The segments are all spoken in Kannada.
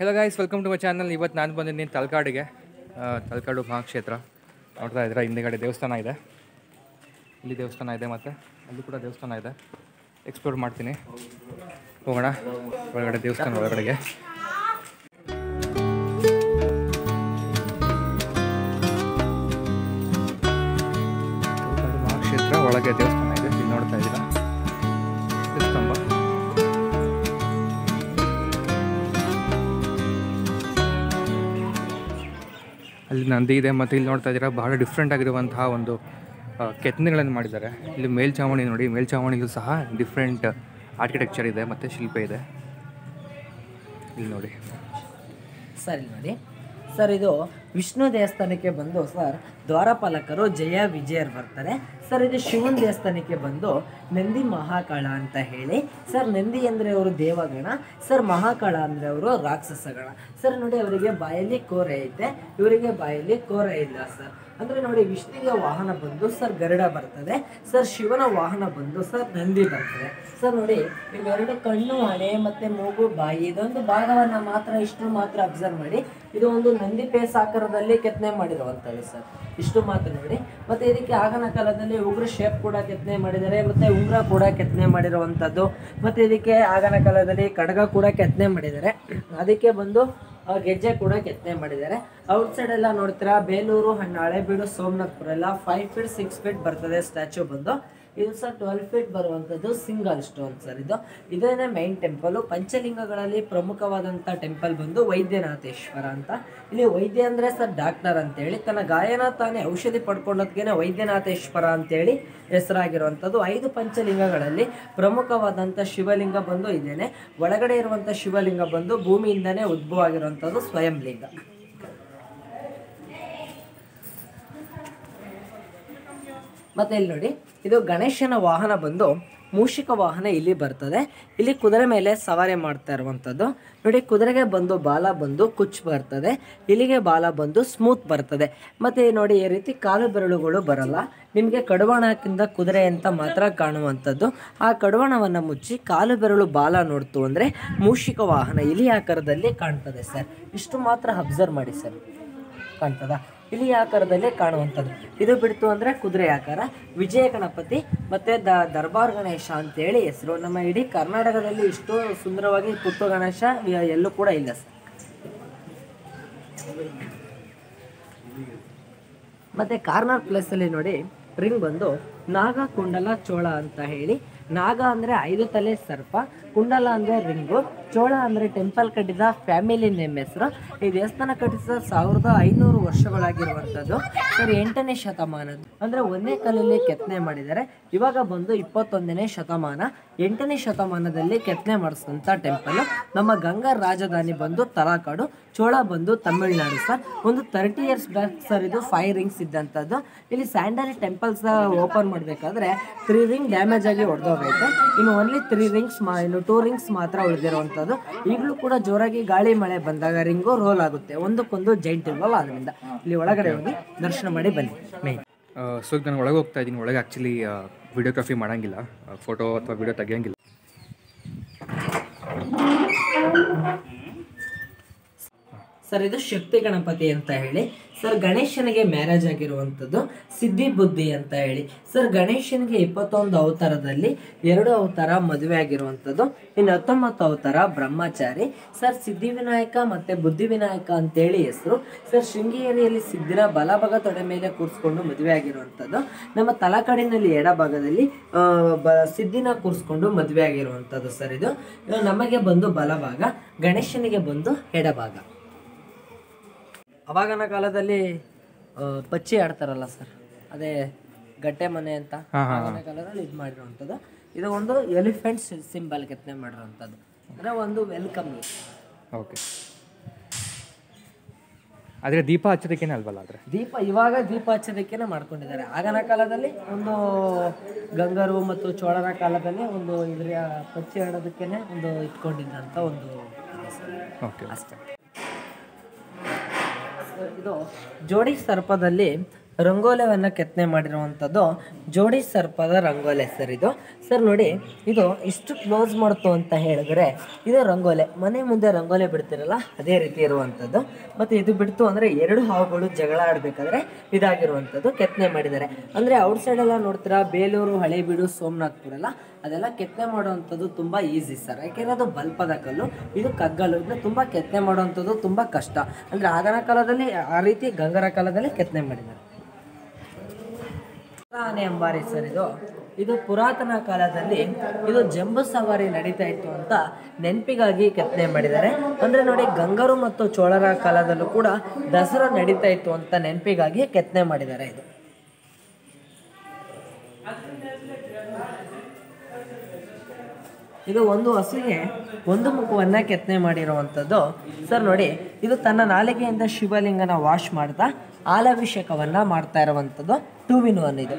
Hello guys welcome to my channel ಇವತ್ತು ನಾನು ಬಂದಿದ್ದೀನಿ ತಲಕಾಡಿಗೆ ಆ, ತಲಕಾಡು ಮಹಾಕ್ಷೇತ್ರ ನೋಡ್ತಾ ಇದ್ದೀರಾ ಹಿಂದೆಗಡೆ ದೇವಸ್ಥಾನ ಇದೆ ಇಲ್ಲಿ ದೇವಸ್ಥಾನ ಇದೆ ಮತ್ತು ಅಲ್ಲಿ ಕೂಡ ದೇವಸ್ಥಾನ ಇದೆ ಎಕ್ಸ್ಪ್ಲೋರ್ ಮಾಡ್ತೀನಿ ಹೋಗೋಣ ಒಳಗಡೆ ದೇವಸ್ಥಾನ ಒಳಗಡೆಗೆ ತಲಕಾಡು ಮಹಾಕ್ಷೇತ್ರ ಒಳಗೆ ದೇವಸ್ಥಾನ ಇದೆ ಇಲ್ಲಿ ನೋಡ್ತಾ ಇದ್ದೀರಾ ಸ್ತಂಭ ಅಲ್ಲಿ ನಂದಿ ಇದೆ ಮತ್ತು ಇಲ್ಲಿ ನೋಡ್ತಾ ಇದ್ದೀರಾ ಬಹಳ ಡಿಫ್ರೆಂಟ್ ಆಗಿರುವಂತಹ ಒಂದು ಆ, ಕೆತ್ತನೆಗಳನ್ನು ಮಾಡಿದ್ದಾರೆ ಇಲ್ಲಿ ಮೇಲ್ಛಾವಣಿ ನೋಡಿ ಮೇಲ್ಛಾವಣಿಗೂ ಸಹ ಡಿಫ್ರೆಂಟ್ ಆರ್ಕಿಟೆಕ್ಚರ್ ಇದೆ ಮತ್ತು ಶಿಲ್ಪ ಇದೆ ಇಲ್ಲಿ ನೋಡಿ ಸರ್ ಇಲ್ಲಿ ನೋಡಿ ಸರ್ ಇದು ವಿಷ್ಣು ದೇವಸ್ಥಾನಕ್ಕೆ ಬಂದು ಸರ್ ದ್ವಾರಪಾಲಕರು ಜಯ ವಿಜಯರ್ ಬರ್ತಾರೆ ಸರ್ ಇದು ಶಿವನ ದೇವಸ್ಥಾನಕ್ಕೆ ಬಂದು ನಂದಿ ಮಹಾಕಾಳ ಅಂತ ಹೇಳಿ ಸರ್ ನಂದಿ ಅಂದರೆ ಅವರು ದೇವಗಣ ಸರ್ ಮಹಾಕಾಳ ಅಂದರೆ ಅವರು ರಾಕ್ಷಸಗಣ ಸರ್ ನೋಡಿ ಅವರಿಗೆ ಬಾಯಲ್ಲಿ ಕೋರೆ ಐತೆ ಇವರಿಗೆ ಬಾಯಲ್ಲಿ ಕೋರೆ ಇಲ್ಲ ಸರ್ ಅಂದ್ರೆ ನೋಡಿ ವಿಷ್ಣುವಿಗೆ ವಾಹನ ಬಂದು ಸರ್ ಗರುಡ ಬರ್ತದೆ ಸರ್ ಶಿವನ ವಾಹನ ಬಂದು ಸರ್ ನಂದಿ ಬರ್ತದೆ ಸರ್ ನೋಡಿ ಇವೆರಡು ಕಣ್ಣು ಹಣೆ ಮತ್ತೆ ಮೂಗು ಬಾಯಿ ಇದೊಂದು ಭಾಗವನ್ನ ಮಾತ್ರ ಇಷ್ಟು ಮಾತ್ರ ಅಬ್ಸರ್ವ್ ಮಾಡಿ ಇದು ಒಂದು ನಂದಿ ಪೇಸ್ ಆಕಾರದಲ್ಲಿ ಕೆತ್ತನೆ ಮಾಡಿರುವಂತದ್ದು ಸರ್ ಇಷ್ಟು ಮಾತ್ರ ನೋಡಿ ಮತ್ತೆ ಇದಕ್ಕೆ ಆಗನ ಕಾಲದಲ್ಲಿ ಉಗ್ರ ಶೇಪ್ ಕೂಡ ಕೆತ್ತನೆ ಮಾಡಿದ್ದಾರೆ ಮತ್ತೆ ಉಂಗ್ರ ಕೂಡ ಕೆತ್ತನೆ ಮಾಡಿರುವಂತದ್ದು ಮತ್ತೆ ಇದಕ್ಕೆ ಆಗನ ಕಾಲದಲ್ಲಿ ಖಡ್ಗ ಕೂಡ ಕೆತ್ತನೆ ಮಾಡಿದ್ದಾರೆ ಅದಕ್ಕೆ ಬಂದು ಆ ಗೆಜ್ಜೆ ಕೂಡ ಕೆತ್ತನೆ ಮಾಡಿದ್ದಾರೆ ಔಟ್ ಸೈಡ್ ಎಲ್ಲ ನೋಡ್ತೀರಾ ಬೇಲೂರು ಹಣ್ಣು ಹಳೆಬೀಡು ಸೋಮನಾಥ್ಪುರ ಎಲ್ಲ ಫೈವ್ ಫೀಟ್ ಸಿಕ್ಸ್ ಫೀಟ್ ಬರ್ತದೆ ಸ್ಟ್ಯಾಚು ಬಂದು ಇದು ಸರ್ ಟ್ವೆಲ್ ಫೀಟ್ ಬರುವಂಥದ್ದು ಸಿಂಗಲ್ ಸ್ಟೋನ್ ಸರ್ ಇದು ಇದೇನೆ ಮೈನ್ ಟೆಂಪಲ್ ಪಂಚಲಿಂಗಗಳಲ್ಲಿ ಪ್ರಮುಖವಾದಂಥ ಟೆಂಪಲ್ ಬಂದು ವೈದ್ಯನಾಥೇಶ್ವರ ಅಂತ ಇಲ್ಲಿ ವೈದ್ಯ ಅಂದ್ರೆ ಸರ್ ಡಾಕ್ಟರ್ ಅಂತೇಳಿ ತನ್ನ ಗಾಯನ ತಾನೇ ಔಷಧಿ ಪಡ್ಕೊಳ್ಳೋದಕ್ಕೆ ವೈದ್ಯನಾಥೇಶ್ವರ ಅಂತೇಳಿ ಹೆಸರಾಗಿರುವಂಥದ್ದು ಐದು ಪಂಚಲಿಂಗಗಳಲ್ಲಿ ಪ್ರಮುಖವಾದಂಥ ಶಿವಲಿಂಗ ಬಂದು ಇದೇನೆ ಒಳಗಡೆ ಇರುವಂಥ ಶಿವಲಿಂಗ ಬಂದು ಭೂಮಿಯಿಂದನೇ ಉದ್ಭವ ಆಗಿರುವಂಥದ್ದು ಸ್ವಯಂ ಲಿಂಗ ಮತ್ತೆ ಇಲ್ಲಿ ನೋಡಿ ಇದು ಗಣೇಶನ ವಾಹನ ಬಂದು ಮೂಷಿಕ ವಾಹನ ಇಲ್ಲಿ ಬರ್ತದೆ ಇಲ್ಲಿ ಕುದುರೆ ಮೇಲೆ ಸವಾರಿ ಮಾಡ್ತಾ ಇರುವಂಥದ್ದು ನೋಡಿ ಕುದುರೆಗೆ ಬಂದು ಬಾಲ ಬಂದು ಕುಚ್ ಬರ್ತದೆ ಇಲ್ಲಿಗೆ ಬಾಲ ಬಂದು ಸ್ಮೂತ್ ಬರ್ತದೆ ಮತ್ತೆ ನೋಡಿ ಈ ರೀತಿ ಕಾಲು ಬೆರಳುಗಳು ಬರಲ್ಲ ನಿಮಗೆ ಕಡುವಾಣಕ್ಕಿಂತ ಕುದುರೆ ಅಂತ ಮಾತ್ರ ಕಾಣುವಂಥದ್ದು ಆ ಕಡುವಾಣವನ್ನು ಮುಚ್ಚಿ ಕಾಲು ಬೆರಳು ಬಾಲ ನೋಡ್ತು ಅಂದರೆ ಮೂಷಿಕ ವಾಹನ ಇಲಿ ಆಕಾರದಲ್ಲಿ ಕಾಣ್ತದೆ ಸರ್ ಇಷ್ಟು ಮಾತ್ರ ಅಬ್ಸರ್ವ್ ಮಾಡಿ ಸರ್ ಕಾಣ್ತದ ಇಲಿ ಆಕಾರದಲ್ಲೇ ಕಾಣುವಂಥದ್ದು ಇದು ಬಿಡ್ತು ಅಂದ್ರೆ ಕುದುರೆ ಆಕಾರ ವಿಜಯ ಗಣಪತಿ ಮತ್ತೆ ದ ದರ್ಬಾರ್ ಗಣೇಶ ಅಂತೇಳಿ ಹೆಸರು ನಮ್ಮ ಇಡೀ ಕರ್ನಾಟಕದಲ್ಲಿ ಇಷ್ಟು ಸುಂದರವಾಗಿ ಪುಟ್ಟು ಗಣೇಶ ಯ- ಎಲ್ಲೂ ಕೂಡ ಇಲ್ಲ ಸರ್ ಮತ್ತೆ ಕಾರ್ನರ್ ಪ್ಲೇಸ್ ಅಲ್ಲಿ ನೋಡಿ ರಿಂಗ್ ಬಂದು ನಾಗ ಕುಂಡಲ ಚೋಳ ಅಂತ ಹೇಳಿ ನಾಗ ಅಂದ್ರೆ ಐದು ತಲೆ ಸರ್ಪ ಕುಂಡಲ ಅಂದ್ರೆ ರಿಂಗು ಚೋಳ ಅಂದ್ರೆ ಟೆಂಪಲ್ ಕಟ್ಟಿದ ಫ್ಯಾಮಿಲಿ ನೇಮ್ ಹೆಸರು ಈ ದೇವಸ್ಥಾನ ಕಟ್ಟಿಸಿದ ಸಾವಿರದ ಐನೂರು ವರ್ಷಗಳಾಗಿರುವಂಥದ್ದು ಸರ್ ಎಂಟನೇ ಶತಮಾನದ ಅಂದ್ರೆ ಒಂದೇ ಕಲ್ಲಲ್ಲಿ ಕೆತ್ತನೆ ಮಾಡಿದ್ದಾರೆ ಇವಾಗ ಬಂದು ಇಪ್ಪತ್ತೊಂದನೇ ಶತಮಾನ ಎಂಟನೇ ಶತಮಾನದಲ್ಲಿ ಕೆತ್ತನೆ ಮಾಡಿಸಿದಂಥ ಟೆಂಪಲ್ ನಮ್ಮ ಗಂಗಾ ರಾಜಧಾನಿ ಬಂದು ತಲಾಕಾಡು ಚೋಳ ಬಂದು ತಮಿಳುನಾಡು ಸರ್ ಒಂದು ತರ್ಟಿ ಇಯರ್ಸ್ ಬ್ಯಾಕ್ ಸರ್ ಇದು ಫೈವ್ ರಿಂಗ್ಸ್ ಇದ್ದಂಥದ್ದು ಇಲ್ಲಿ ಸ್ಯಾಂಡಲ್ ಟೆಂಪಲ್ಸ್ ಓಪನ್ ಮಾಡಬೇಕಾದ್ರೆ ತ್ರೀ ರಿಂಗ್ ಡ್ಯಾಮೇಜ್ ಆಗಿ ಹೊಡೆದೋಗೈತೆ ಇನ್ನು ಓನ್ಲಿ ತ್ರೀ ರಿಂಗ್ಸ್ ಮಾ ಇನ್ನು ಟೂ ರಿಂಗ್ಸ್ ಮಾತ್ರ ಉಳಿದಿರುವಂಥದ್ದು ಈಗಲೂ ಕೂಡ ಜೋರಾಗಿ ಗಾಳಿ ಮಳೆ ಬಂದಾಗ ರಿಂಗು ರೋಲ್ ಆಗುತ್ತೆ ಒಂದಕ್ಕೊಂದು ಜೈಂಟ್ ಇಲ್ವಲ್ಲ ಅದರಿಂದ ಇಲ್ಲಿ ಒಳಗಡೆ ಹೋಗಿ ದರ್ಶನ ಮಾಡಿ ಬನ್ನಿ ಮೇನ್ ಸೊ ನಾನು ಒಳಗೆ ಹೋಗ್ತಾ ಇದ್ದೀನಿ ಒಳಗೆ ಆ್ಯಕ್ಚುಲಿ ವಿಡಿಯೋಗ್ರಫಿ ಮಾಡೋಂಗಿಲ್ಲ ಫೋಟೋ ಅಥವಾ ವಿಡಿಯೋ ತೆಗಿಯೋಂಗಿಲ್ಲ ಸರ್ ಇದು ಶಕ್ತಿ ಗಣಪತಿ ಅಂತ ಹೇಳಿ ಸರ್ ಗಣೇಶನಿಗೆ ಮ್ಯಾರೇಜ್ ಆಗಿರುವಂಥದ್ದು ಸಿದ್ಧಿ ಬುದ್ಧಿ ಅಂತ ಹೇಳಿ ಸರ್ ಗಣೇಶನಿಗೆ ಇಪ್ಪತ್ತೊಂದು ಅವತಾರದಲ್ಲಿ ಎರಡು ಅವತಾರ ಮದುವೆ ಆಗಿರುವಂಥದ್ದು ಇನ್ನು ಹತ್ತೊಂಬತ್ತು ಅವತಾರ ಬ್ರಹ್ಮಚಾರಿ ಸರ್ ಸಿದ್ಧಿವಿನಾಯಕ ಮತ್ತೆ ಬುದ್ಧಿವಿನಾಯಕ ಅಂತೇಳಿ ಹೆಸರು ಸರ್ ಶೃಂಗೇರಿಯಲ್ಲಿ ಸಿದ್ಧಿನ ಬಲಭಾಗ ತೊಡೆ ಮೇಲೆ ಕೂರಿಸ್ಕೊಂಡು ಮದುವೆ ಆಗಿರುವಂಥದ್ದು ನಮ್ಮ ತಲಕಾಡಿನಲ್ಲಿ ಎಡಭಾಗದಲ್ಲಿ ಆ, ಬ ಸಿದ್ಧಿನ ಕೂರಿಸ್ಕೊಂಡು ಮದುವೆ ಆಗಿರುವಂಥದ್ದು ಸರ್ ಇದು ಇದು ನಮಗೆ ಬಂದು ಬಲಭಾಗ ಗಣೇಶನಿಗೆ ಬಂದು ಎಡಭಾಗ ಅವಾಗಿನ ಕಾಲದಲ್ಲಿ ಆ, ಪಚ್ಚಿ ಆಡ್ತಾರಲ್ಲ ಸರ್ ಅದೇ ಗಟ್ಟೆ ಮನೆ ಅಂತ ಆಗಿನ ಕಾಲದಲ್ಲಿ ಇದು ಮಾಡಿರುವಂಥದ್ದು ಇದು ಒಂದು ಎಲಿಫೆಂಟ್ ಸಿಂಬಲ್ ಕೆತ್ತನೆ ಮಾಡಿರುವಂಥದ್ದು ಅಂದರೆ ಒಂದು ವೆಲ್ಕಮ್ ಓಕೆ ಆದರೆ ದೀಪ ಹಚ್ಚೋದಕ್ಕೇನೆ ಅಲ್ವಲ್ಲ ಆದರೆ ದೀಪ ಇವಾಗ ದೀಪ ಹಚ್ಚೋದಕ್ಕೇನೆ ಮಾಡ್ಕೊಂಡಿದ್ದಾರೆ ಆಗಿನ ಕಾಲದಲ್ಲಿ ಒಂದು ಗಂಗರು ಮತ್ತು ಚೋಳರ ಕಾಲದಲ್ಲಿ ಒಂದು ಇದ್ರ ಪಚ್ಚಿ ಆಡೋದಕ್ಕೇನೆ ಒಂದು ಇಟ್ಕೊಂಡಿದ್ದಂಥ ಒಂದು ಇದೆ ಸರ್. ಓಕೆ ಅಷ್ಟೇ ಇದು ಜೋಡಿ ಸರ್ಪದಲ್ಲಿ ರಂಗೋಲೆವನ್ನು ಕೆತ್ತನೆ ಮಾಡಿರುವಂಥದ್ದು ಜೋಡಿ ಸರ್ಪದ ರಂಗೋಲೆ ಸರ್ ಇದು ಸರ್ ನೋಡಿ ಇದು ಇಷ್ಟು ಕ್ಲೋಸ್ ಮಾಡ್ತು ಅಂತ ಹೇಳಿದ್ರೆ ಇದು ರಂಗೋಲೆ ಮನೆ ಮುಂದೆ ರಂಗೋಲೆ ಬಿಡ್ತಿರಲ್ಲ ಅದೇ ರೀತಿ ಇರುವಂಥದ್ದು ಮತ್ತು ಇದು ಬಿಡ್ತು ಅಂದರೆ ಎರಡು ಹಾವುಗಳು ಜಗಳ ಆಡಬೇಕಾದ್ರೆ ಇದಾಗಿರುವಂಥದ್ದು ಕೆತ್ತನೆ ಮಾಡಿದ್ದಾರೆ ಅಂದರೆ ಔಟ್ ಸೈಡ್ ಎಲ್ಲ ನೋಡ್ತೀರಾ ಬೇಲೂರು ಹಳೇಬೀಡು ಸೋಮನಾಥ್ಪುರ ಎಲ್ಲ ಅದೆಲ್ಲ ಕೆತ್ತನೆ ಮಾಡುವಂಥದ್ದು ತುಂಬ ಈಸಿ ಸರ್ ಯಾಕೆಂದರೆ ಅದು ಬಲ್ಪದ ಕಲ್ಲು ಇದು ಕಗ್ಗಲ್ಲು ಇದನ್ನ ತುಂಬ ಕೆತ್ತನೆ ಮಾಡುವಂಥದ್ದು ತುಂಬ ಕಷ್ಟ ಅಂದರೆ ಆಗಿನ ಕಾಲದಲ್ಲಿ ಆ ರೀತಿ ಗಂಗರ ಕಾಲದಲ್ಲಿ ಕೆತ್ತನೆ ಮಾಡಿದ್ದಾರೆ ಆನೆ ಅಂಬಾರಿ ಸರ್ ಇದು ಇದು ಪುರಾತನ ಕಾಲದಲ್ಲಿ ಇದು ಜಂಬೂ ಸವಾರಿ ನಡೀತಾ ಇತ್ತು ಅಂತ ನೆನಪಿಗಾಗಿ ಕೆತ್ತನೆ ಮಾಡಿದ್ದಾರೆ ಅಂದ್ರೆ ನೋಡಿ ಗಂಗರು ಮತ್ತು ಚೋಳರ ಕಾಲದಲ್ಲೂ ಕೂಡ ದಸರಾ ನಡೀತಾ ಇತ್ತು ಅಂತ ನೆನಪಿಗಾಗಿ ಕೆತ್ತನೆ ಮಾಡಿದ್ದಾರೆ ಇದು ಇದು ಒಂದು ಹಸುಗೆ ಒಂದು ಮುಖವನ್ನ ಕೆತ್ತನೆ ಮಾಡಿರುವಂಥದ್ದು ಸರ್ ನೋಡಿ ಇದು ತನ್ನ ನಾಲಿಗೆಯಿಂದ ಶಿವಲಿಂಗನ ವಾಶ್ ಮಾಡ್ತಾ ಹಾಲಾಭಿಷೇಕವನ್ನ ಮಾಡ್ತಾ ಇರುವಂಥದ್ದು ಟೂ ವಿನ್ ಒನ್ ಇದು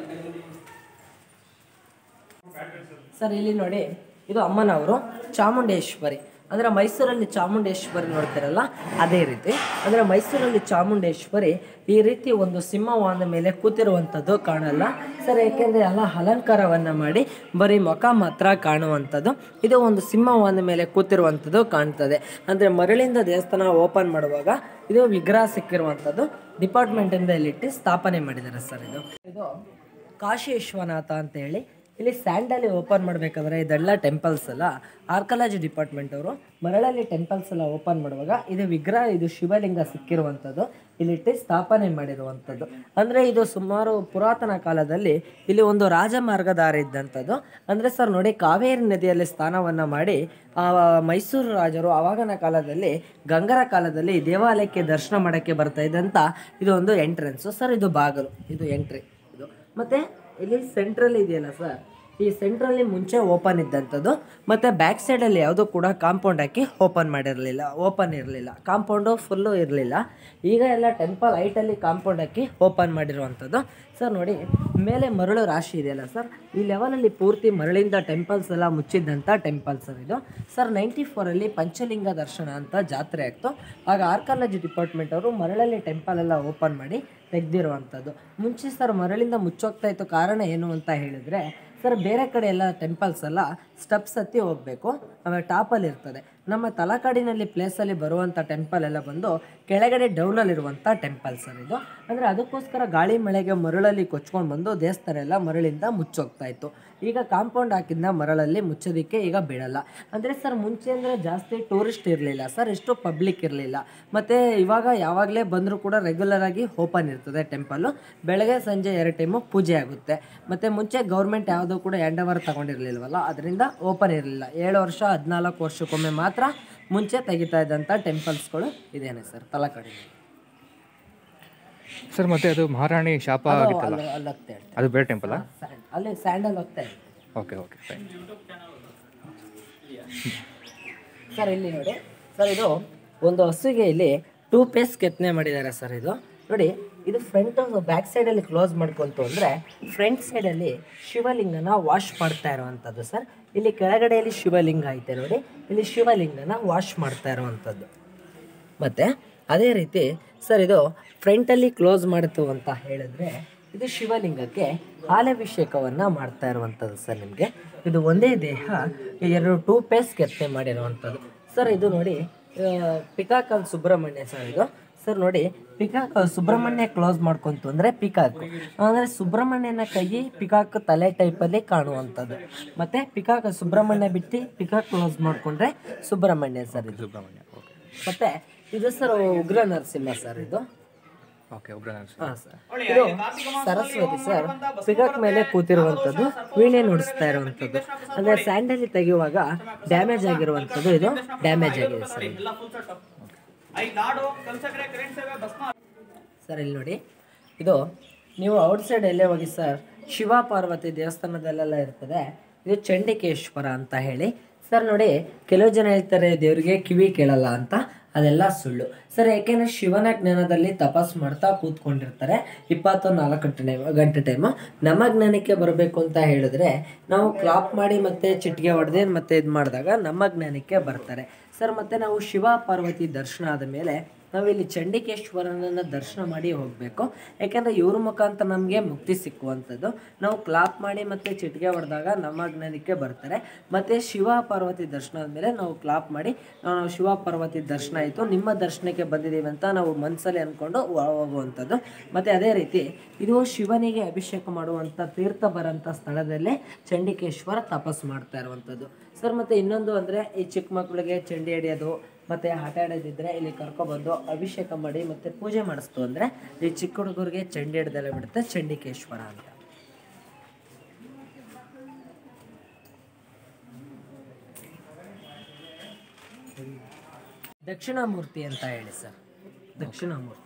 ಸರ್ ಇಲ್ಲಿ ನೋಡಿ ಇದು ಅಮ್ಮನವರು ಚಾಮುಂಡೇಶ್ವರಿ ಅಂದರೆ ಮೈಸೂರಲ್ಲಿ ಚಾಮುಂಡೇಶ್ವರಿ ನೋಡ್ತಿರಲ್ಲ ಅದೇ ರೀತಿ ಅಂದರೆ ಮೈಸೂರಲ್ಲಿ ಚಾಮುಂಡೇಶ್ವರಿ ಈ ರೀತಿ ಒಂದು ಸಿಂಹವಾದ ಮೇಲೆ ಕೂತಿರುವಂಥದ್ದು ಕಾಣಲ್ಲ ಸರ್ ಏಕೆಂದರೆ ಎಲ್ಲ ಅಲಂಕಾರವನ್ನು ಮಾಡಿ ಬರೀ ಮುಖ ಮಾತ್ರ ಕಾಣುವಂಥದ್ದು ಇದು ಒಂದು ಸಿಂಹವಾದ ಮೇಲೆ ಕೂತಿರುವಂಥದ್ದು ಕಾಣ್ತದೆ ಅಂದರೆ ಮರಳಿಂದ ದೇವಸ್ಥಾನ ಓಪನ್ ಮಾಡುವಾಗ ಇದು ವಿಗ್ರಹ ಸಿಕ್ಕಿರುವಂಥದ್ದು ಡಿಪಾರ್ಟ್ಮೆಂಟಿಂದ ಇಲ್ಲಿಟ್ಟು ಸ್ಥಾಪನೆ ಮಾಡಿದ್ದಾರೆ ಸರ್ ಇದು ಇದು ಕಾಶಿ ವಿಶ್ವನಾಥ ಅಂತ ಹೇಳಿ ಇಲ್ಲಿ ಸ್ಯಾಂಡಲ್ಲಿ ಓಪನ್ ಮಾಡಬೇಕಾದ್ರೆ ಇದೆಲ್ಲ ಟೆಂಪಲ್ಸ್ ಎಲ್ಲ ಆರ್ಕಲಾಜಿ ಡಿಪಾರ್ಟ್ಮೆಂಟ್ ಅವರು ಮರಳಲ್ಲಿ ಟೆಂಪಲ್ಸ್ ಎಲ್ಲ ಓಪನ್ ಮಾಡುವಾಗ ಇದು ವಿಗ್ರಹ ಇದು ಶಿವಲಿಂಗ ಸಿಕ್ಕಿರುವಂಥದ್ದು ಇಲ್ಲಿಟ್ಟು ಸ್ಥಾಪನೆ ಮಾಡಿರುವಂಥದ್ದು ಅಂದರೆ ಇದು ಸುಮಾರು ಪುರಾತನ ಕಾಲದಲ್ಲಿ ಇಲ್ಲಿ ಒಂದು ರಾಜಮಾರ್ಗದಾರಿ ಇದ್ದಂಥದ್ದು ಅಂದರೆ ಸರ್ ನೋಡಿ ಕಾವೇರಿ ನದಿಯಲ್ಲಿ ಸ್ನಾನವನ್ನು ಮಾಡಿ ಆ ಮೈಸೂರು ರಾಜರು ಆವಾಗಿನ ಕಾಲದಲ್ಲಿ ಗಂಗರ ಕಾಲದಲ್ಲಿ ಈ ದೇವಾಲಯಕ್ಕೆ ದರ್ಶನ ಮಾಡೋಕ್ಕೆ ಬರ್ತಾ ಇದ್ದಂಥ ಇದು ಒಂದು ಎಂಟ್ರೆನ್ಸು ಸರ್ ಇದು ಬಾಗಿಲು ಇದು ಎಂಟ್ರಿ ಇದು ಮತ್ತೆ ಇಲ್ಲಿ ಸೆಂಟ್ರಲ್ ಇದೆಯಲ್ಲ ಸರ್ ಈ ಸೆಂಟ್ರಲ್ಲಿ ಮುಂಚೆ ಓಪನ್ ಇದ್ದಂಥದ್ದು ಮತ್ತು ಬ್ಯಾಕ್ ಸೈಡಲ್ಲಿ ಯಾವುದೂ ಕೂಡ ಕಾಂಪೌಂಡ್ ಹಾಕಿ ಓಪನ್ ಮಾಡಿರಲಿಲ್ಲ ಓಪನ್ ಇರಲಿಲ್ಲ ಕಾಂಪೌಂಡು ಫುಲ್ಲು ಇರಲಿಲ್ಲ ಈಗ ಎಲ್ಲ ಟೆಂಪಲ್ ಹೈಟಲ್ಲಿ ಕಾಂಪೌಂಡ್ ಹಾಕಿ ಓಪನ್ ಮಾಡಿರುವಂಥದ್ದು ಸರ್ ನೋಡಿ ಮೇಲೆ ಮರಳು ರಾಶಿ ಇದೆಯಲ್ಲ ಸರ್ ಈ ಲೆವೆಲಲ್ಲಿ ಪೂರ್ತಿ ಮರಳಿಂದ ಟೆಂಪಲ್ಸ್ ಎಲ್ಲ ಮುಚ್ಚಿದ್ದಂಥ ಟೆಂಪಲ್ ಸರ್ ಇದು ಸರ್ ನೈಂಟಿ ಫೋರಲ್ಲಿ ಪಂಚಲಿಂಗ ದರ್ಶನ ಅಂತ ಜಾತ್ರೆ ಆಗ್ತು ಆಗ ಆರ್ಕಾಲಜಿ ಡಿಪಾರ್ಟ್ಮೆಂಟ್ ಅವರು ಮರಳಲ್ಲಿ ಟೆಂಪಲ್ ಎಲ್ಲ ಓಪನ್ ಮಾಡಿ ತೆಗೆದಿರುವಂಥದ್ದು ಮುಂಚೆ ಸರ್ ಮರಳಿಂದ ಮುಚ್ಚೋಗ್ತಾ ಇತ್ತು ಕಾರಣ ಏನು ಅಂತ ಹೇಳಿದ್ರೆ ಸರ್ ಬೇರೆ ಕಡೆ ಎಲ್ಲ ಟೆಂಪಲ್ಸ್ ಎಲ್ಲ ಸ್ಟೆಪ್ಸ್ ಹತ್ತಿ ಹೋಗಬೇಕು ಆಮೇಲೆ ಟಾಪಲ್ಲಿ ಇರ್ತದೆ ನಮ್ಮ ತಲಕಾಡಿನಲ್ಲಿ ಪ್ಲೇಸಲ್ಲಿ ಬರುವಂಥ ಟೆಂಪಲ್ ಎಲ್ಲ ಬಂದು ಕೆಳಗಡೆ ಡೌನಲ್ಲಿರುವಂಥ ಟೆಂಪಲ್ ಸರ್ ಇದು ಅಂದರೆ ಅದಕ್ಕೋಸ್ಕರ ಗಾಳಿ ಮಳೆಗೆ ಮರಳಲ್ಲಿ ಕೊಚ್ಕೊಂಡು ಬಂದು ದೇವಸ್ಥಾನ ಎಲ್ಲ ಮರಳಿಂದ ಮುಚ್ಚೋಗ್ತಾ ಇತ್ತು ಈಗ ಕಾಂಪೌಂಡ್ ಹಾಕಿದ್ನ ಮರಳಲ್ಲಿ ಮುಚ್ಚೋದಕ್ಕೆ ಈಗ ಬಿಡಲ್ಲ ಅಂದರೆ ಸರ್ ಮುಂಚೆ ಅಂದರೆ ಜಾಸ್ತಿ ಟೂರಿಸ್ಟ್ ಇರಲಿಲ್ಲ ಸರ್ ಎಷ್ಟು ಪಬ್ಲಿಕ್ ಇರಲಿಲ್ಲ ಮತ್ತು ಇವಾಗ ಯಾವಾಗಲೇ ಬಂದರೂ ಕೂಡ ರೆಗ್ಯುಲರ್ ಆಗಿ ಓಪನ್ ಇರ್ತದೆ ಟೆಂಪಲ್ಲು ಬೆಳಗ್ಗೆ ಸಂಜೆ ಎರಡು ಟೈಮು ಪೂಜೆ ಆಗುತ್ತೆ ಮತ್ತು ಮುಂಚೆ ಗೌರ್ಮೆಂಟ್ ಯಾವುದೂ ಕೂಡ ಹ್ಯಾಂಡ್ ಓವರ್ ತಗೊಂಡಿರಲಿಲ್ವಲ್ಲ ಅದರಿಂದ ಓಪನ್ ಇರಲಿಲ್ಲ ಏಳು ವರ್ಷ ಹದಿನಾಲ್ಕು ವರ್ಷಕ್ಕೊಮ್ಮೆ ಮಾತ್ರ ಮುಂಚೆ ತೆಗಿತಾ ಇದ್ದಂಥ ಟೆಂಪಲ್ಸ್ಗಳು ಇದೇನೆ ಸರ್ ತಲಕಾಡಿ ಸರ್ ಮತ್ತೆ ಅದು ಮಹಾರಾಣಿ ಶಾಪ ಆಗಿತ್ತಲ್ಲ ಅಲ್ಲಿ ಅಲ್ಲಿ ಹೋಗ್ತಾ ಇರ್ತಾರೆ ಅದು ಬೇರೆ ಟೆಂಪಲ್ಲ ಸ್ಯಾಂಡ್- ಅಲ್ಲಿ ಸ್ಯಾಂಡಲ್ ಹೋಗ್ತಾ ಇದೆ ಓಕೆ ಓಕೆ ಫೈನ್ ಸರ್ ಇಲ್ಲಿ ನೋಡಿ ಸರ್ ಇದು ಒಂದು ಹಸುಗೆ ಇಲ್ಲಿ ಟೂ ಪೇಸ್ ಕೆತ್ತನೆ ಮಾಡಿದ್ದಾರೆ ಸರ್ ಇದು ನೋಡಿ ಇದು ಫ್ರಂಟ್ ಬ್ಯಾಕ್ ಸೈಡಲ್ಲಿ ಕ್ಲೋಸ್ ಮಾಡ್ಕೊಂತು ಅಂದರೆ ಫ್ರಂಟ್ ಸೈಡಲ್ಲಿ ಶಿವಲಿಂಗನ ವಾಶ್ ಮಾಡ್ತಾ ಇರುವಂಥದ್ದು ಸರ್ ಇಲ್ಲಿ ಕೆಳಗಡೆಯಲ್ಲಿ ಶಿವಲಿಂಗ ಐತೆ ನೋಡಿ ಇಲ್ಲಿ ಶಿವಲಿಂಗನ ವಾಶ್ ಮಾಡ್ತಾ ಇರುವಂಥದ್ದು ಮತ್ತು ಅದೇ ರೀತಿ ಸರ್ ಇದು ಫ್ರಂಟಲ್ಲಿ ಕ್ಲೋಸ್ ಮಾಡಿತು ಅಂತ ಹೇಳಿದ್ರೆ ಇದು ಶಿವಲಿಂಗಕ್ಕೆ ಹಾಲಭಿಷೇಕವನ್ನು ಮಾಡ್ತಾ ಇರುವಂಥದ್ದು ಸರ್ ನಿಮಗೆ ಇದು ಒಂದೇ ದೇಹ ಎರಡು ಟೂ ಪೇಸ್ ಕೆತ್ತನೆ ಮಾಡಿರುವಂಥದ್ದು ಸರ್ ಇದು ನೋಡಿ ಪಿಕಾಕಲ್ ಸುಬ್ರಹ್ಮಣ್ಯ ಸರ್ ಇದು ಸರ್ ನೋಡಿ ಪಿಕಾಕ್ ಸುಬ್ರಹ್ಮಣ್ಯ ಕ್ಲೋಸ್ ಮಾಡ್ಕೊಂತು ಅಂದರೆ ಪಿಕಾಕ್ ಅಂದರೆ ಸುಬ್ರಹ್ಮಣ್ಯನ ಕೈ ಪಿಕಾಕ್ ತಲೆ ಟೈಪಲ್ಲಿ ಕಾಣುವಂಥದ್ದು ಮತ್ತು ಪಿಕಾಕ್ ಸುಬ್ರಹ್ಮಣ್ಯ ಬಿಟ್ಟು ಪಿಕಾಕ್ ಕ್ಲೋಸ್ ಮಾಡಿಕೊಂಡ್ರೆ ಸುಬ್ರಹ್ಮಣ್ಯ ಸರ್ ಇದು ಸುಬ್ರಹ್ಮಣ್ಯ ಓಕೆ ಮತ್ತೆ ಇದು ಸರ್ ಉಗ್ರ ನರಸಿಂಹ ಸರ್ ಇದು ಓಕೆ ಒಬ್ಬರ ಹಾ ಸರ್ ಇದು ಸರಸ್ವತಿ ಸರ್ ಪಿಕಾಕ್ ಮೇಲೆ ಕೂತಿರುವಂಥದ್ದು ವೀಣೆ ನುಡಿಸ್ತಾ ಇರುವಂಥದ್ದು ಅಂದ್ರೆ ಸ್ಯಾಂಡಲಿ ತೆಗೆಯುವಾಗ ಡ್ಯಾಮೇಜ್ ಆಗಿರುವಂಥದ್ದು ಇದು ಡ್ಯಾಮೇಜ್ ಆಗಿದೆ ಸರ್ ಇದು. ಸರ್ ಇಲ್ಲಿ ನೋಡಿ ಇದು ನೀವು ಔಟ್ ಸೈಡ್ ಎಲ್ಲೇ ಹೋಗಿ ಸರ್ ಶಿವ ಪಾರ್ವತಿ ದೇವಸ್ಥಾನದಲ್ಲೆಲ್ಲ ಇರ್ತದೆ ಇದು ಚಂಡಿಕೇಶ್ವರ ಅಂತ ಹೇಳಿ ಸರ್ ನೋಡಿ ಕೆಲವು ಜನ ಹೇಳ್ತಾರೆ ದೇವರಿಗೆ ಕಿವಿ ಕೇಳಲ್ಲ ಅಂತ ಅದೆಲ್ಲ ಸುಳ್ಳು ಸರ್ ಯಾಕೆಂದ್ರೆ ಶಿವನ ಜ್ಞಾನದಲ್ಲಿ ತಪಸ್ ಮಾಡ್ತಾ ಕೂತ್ಕೊಂಡಿರ್ತಾರೆ ಇಪ್ಪತ್ತು ನಾಲ್ಕು ಗಂಟೆ ಗಂಟೆ ಟೈಮು ನಮ್ಮ ಜ್ಞಾನಕ್ಕೆ ಬರಬೇಕು ಅಂತ ಹೇಳಿದ್ರೆ ನಾವು ಕ್ಲಾಪ್ ಮಾಡಿ ಮತ್ತೆ ಚಿಟಿಕೆ ಹೊಡೆದು ಮತ್ತೆ ಇದು ಮಾಡಿದಾಗ ನಮ್ಮ ಜ್ಞಾನಕ್ಕೆ ಬರ್ತಾರೆ ಸರ್ ಮತ್ತೆ ನಾವು ಶಿವ ಪಾರ್ವತಿ ದರ್ಶನ ಆದ ಮೇಲೆ ನಾವಿಲ್ಲಿ ಚಂಡಿಕೇಶ್ವರನನ್ನು ದರ್ಶನ ಮಾಡಿ ಹೋಗಬೇಕು ಯಾಕೆಂದರೆ ಇವ್ರ ಮುಖಾಂತರ ನಮಗೆ ಮುಕ್ತಿ ಸಿಕ್ಕುವಂಥದ್ದು ನಾವು ಕ್ಲಾಪ್ ಮಾಡಿ ಮತ್ತು ಚಿಟಿಕೆ ಹೊಡೆದಾಗ ನಮ್ಮ ಜ್ಞಾನಕ್ಕೆ ಬರ್ತಾರೆ ಮತ್ತು ಶಿವ ಪಾರ್ವತಿ ದರ್ಶನ ಆದಮೇಲೆ ನಾವು ಕ್ಲಾಪ್ ಮಾಡಿ ನಾವು ಶಿವ ಪಾರ್ವತಿ ದರ್ಶನ ಆಯಿತು ನಿಮ್ಮ ದರ್ಶನಕ್ಕೆ ಬಂದಿದ್ದೀವಿ ಅಂತ ನಾವು ಮನಸ್ಸಲ್ಲಿ ಅಂದ್ಕೊಂಡು ಹೋಗುವಂಥದ್ದು ಮತ್ತು ಅದೇ ರೀತಿ ಇದು ಶಿವನಿಗೆ ಅಭಿಷೇಕ ಮಾಡುವಂಥ ತೀರ್ಥ ಬರೋಂಥ ಸ್ಥಳದಲ್ಲೇ ಚಂಡಿಕೇಶ್ವರ ತಪಸ್ ಮಾಡ್ತಾ ಇರುವಂಥದ್ದು ಸರ್ ಮತ್ತು ಇನ್ನೊಂದು ಅಂದರೆ ಈ ಚಿಕ್ಕ ಮಕ್ಕಳಿಗೆ ಚಂಡಿ ಹಿಡಿಯೋದು ಮತ್ತು ಆಟ ಆಡೋದಿದ್ರೆ ಇಲ್ಲಿ ಕರ್ಕೊಬಂದು ಅಭಿಷೇಕ ಮಾಡಿ ಮತ್ತು ಪೂಜೆ ಮಾಡಿಸ್ತು ಅಂದರೆ ಈ ಚಿಕ್ಕ ಹುಡುಗರಿಗೆ ಚಂಡಿ ಹಿಡ್ದೆಲ್ಲ ಬಿಡುತ್ತೆ ಚಂಡಿಕೇಶ್ವರ ಅಂತ ದಕ್ಷಿಣಾಮೂರ್ತಿ ಅಂತ ಹೇಳಿ ಸರ್ ದಕ್ಷಿಣಾಮೂರ್ತಿ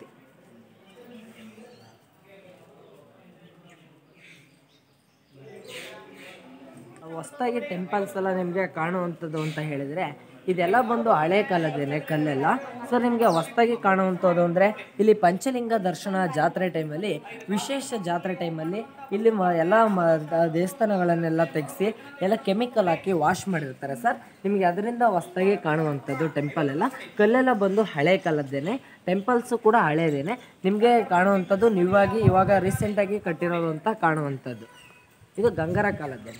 ಹೊಸ್ದಾಗಿ ಟೆಂಪಲ್ಸ್ ಎಲ್ಲ ನಿಮಗೆ ಕಾಣುವಂಥದ್ದು ಅಂತ ಹೇಳಿದರೆ ಇದೆಲ್ಲ ಬಂದು ಹಳೆ ಕಾಲದೇನೆ ಕಲ್ಲೆಲ್ಲ ಸರ್ ನಿಮಗೆ ಹೊಸ್ದಾಗಿ ಕಾಣುವಂಥದ್ದು ಅಂದರೆ ಇಲ್ಲಿ ಪಂಚಲಿಂಗ ದರ್ಶನ ಜಾತ್ರೆ ಟೈಮಲ್ಲಿ ವಿಶೇಷ ಜಾತ್ರೆ ಟೈಮಲ್ಲಿ ಇಲ್ಲಿ ಮ ಎಲ್ಲ ಮ ದ- ದೇವಸ್ಥಾನಗಳನ್ನೆಲ್ಲ ತೆಗೆಸಿ ಎಲ್ಲ ಕೆಮಿಕಲ್ ಹಾಕಿ ವಾಶ್ ಮಾಡಿರ್ತಾರೆ ಸರ್ ನಿಮಗೆ ಅದರಿಂದ ಹೊಸ್ದಾಗಿ ಕಾಣುವಂಥದ್ದು ಟೆಂಪಲ್ ಎಲ್ಲ ಕಲ್ಲೆಲ್ಲ ಬಂದು ಹಳೆ ಕಾಲದ್ದೇನೆ ಟೆಂಪಲ್ಸು ಕೂಡ ಹಳೇದೇನೆ ನಿಮಗೆ ಕಾಣುವಂಥದ್ದು ನೀವಾಗಿ ಇವಾಗ ರೀಸೆಂಟಾಗಿ ಕಟ್ಟಿರೋದು ಅಂತ ಕಾಣುವಂಥದ್ದು ಇದು ಗಂಗರ ಕಾಲದ್ದೇನೆ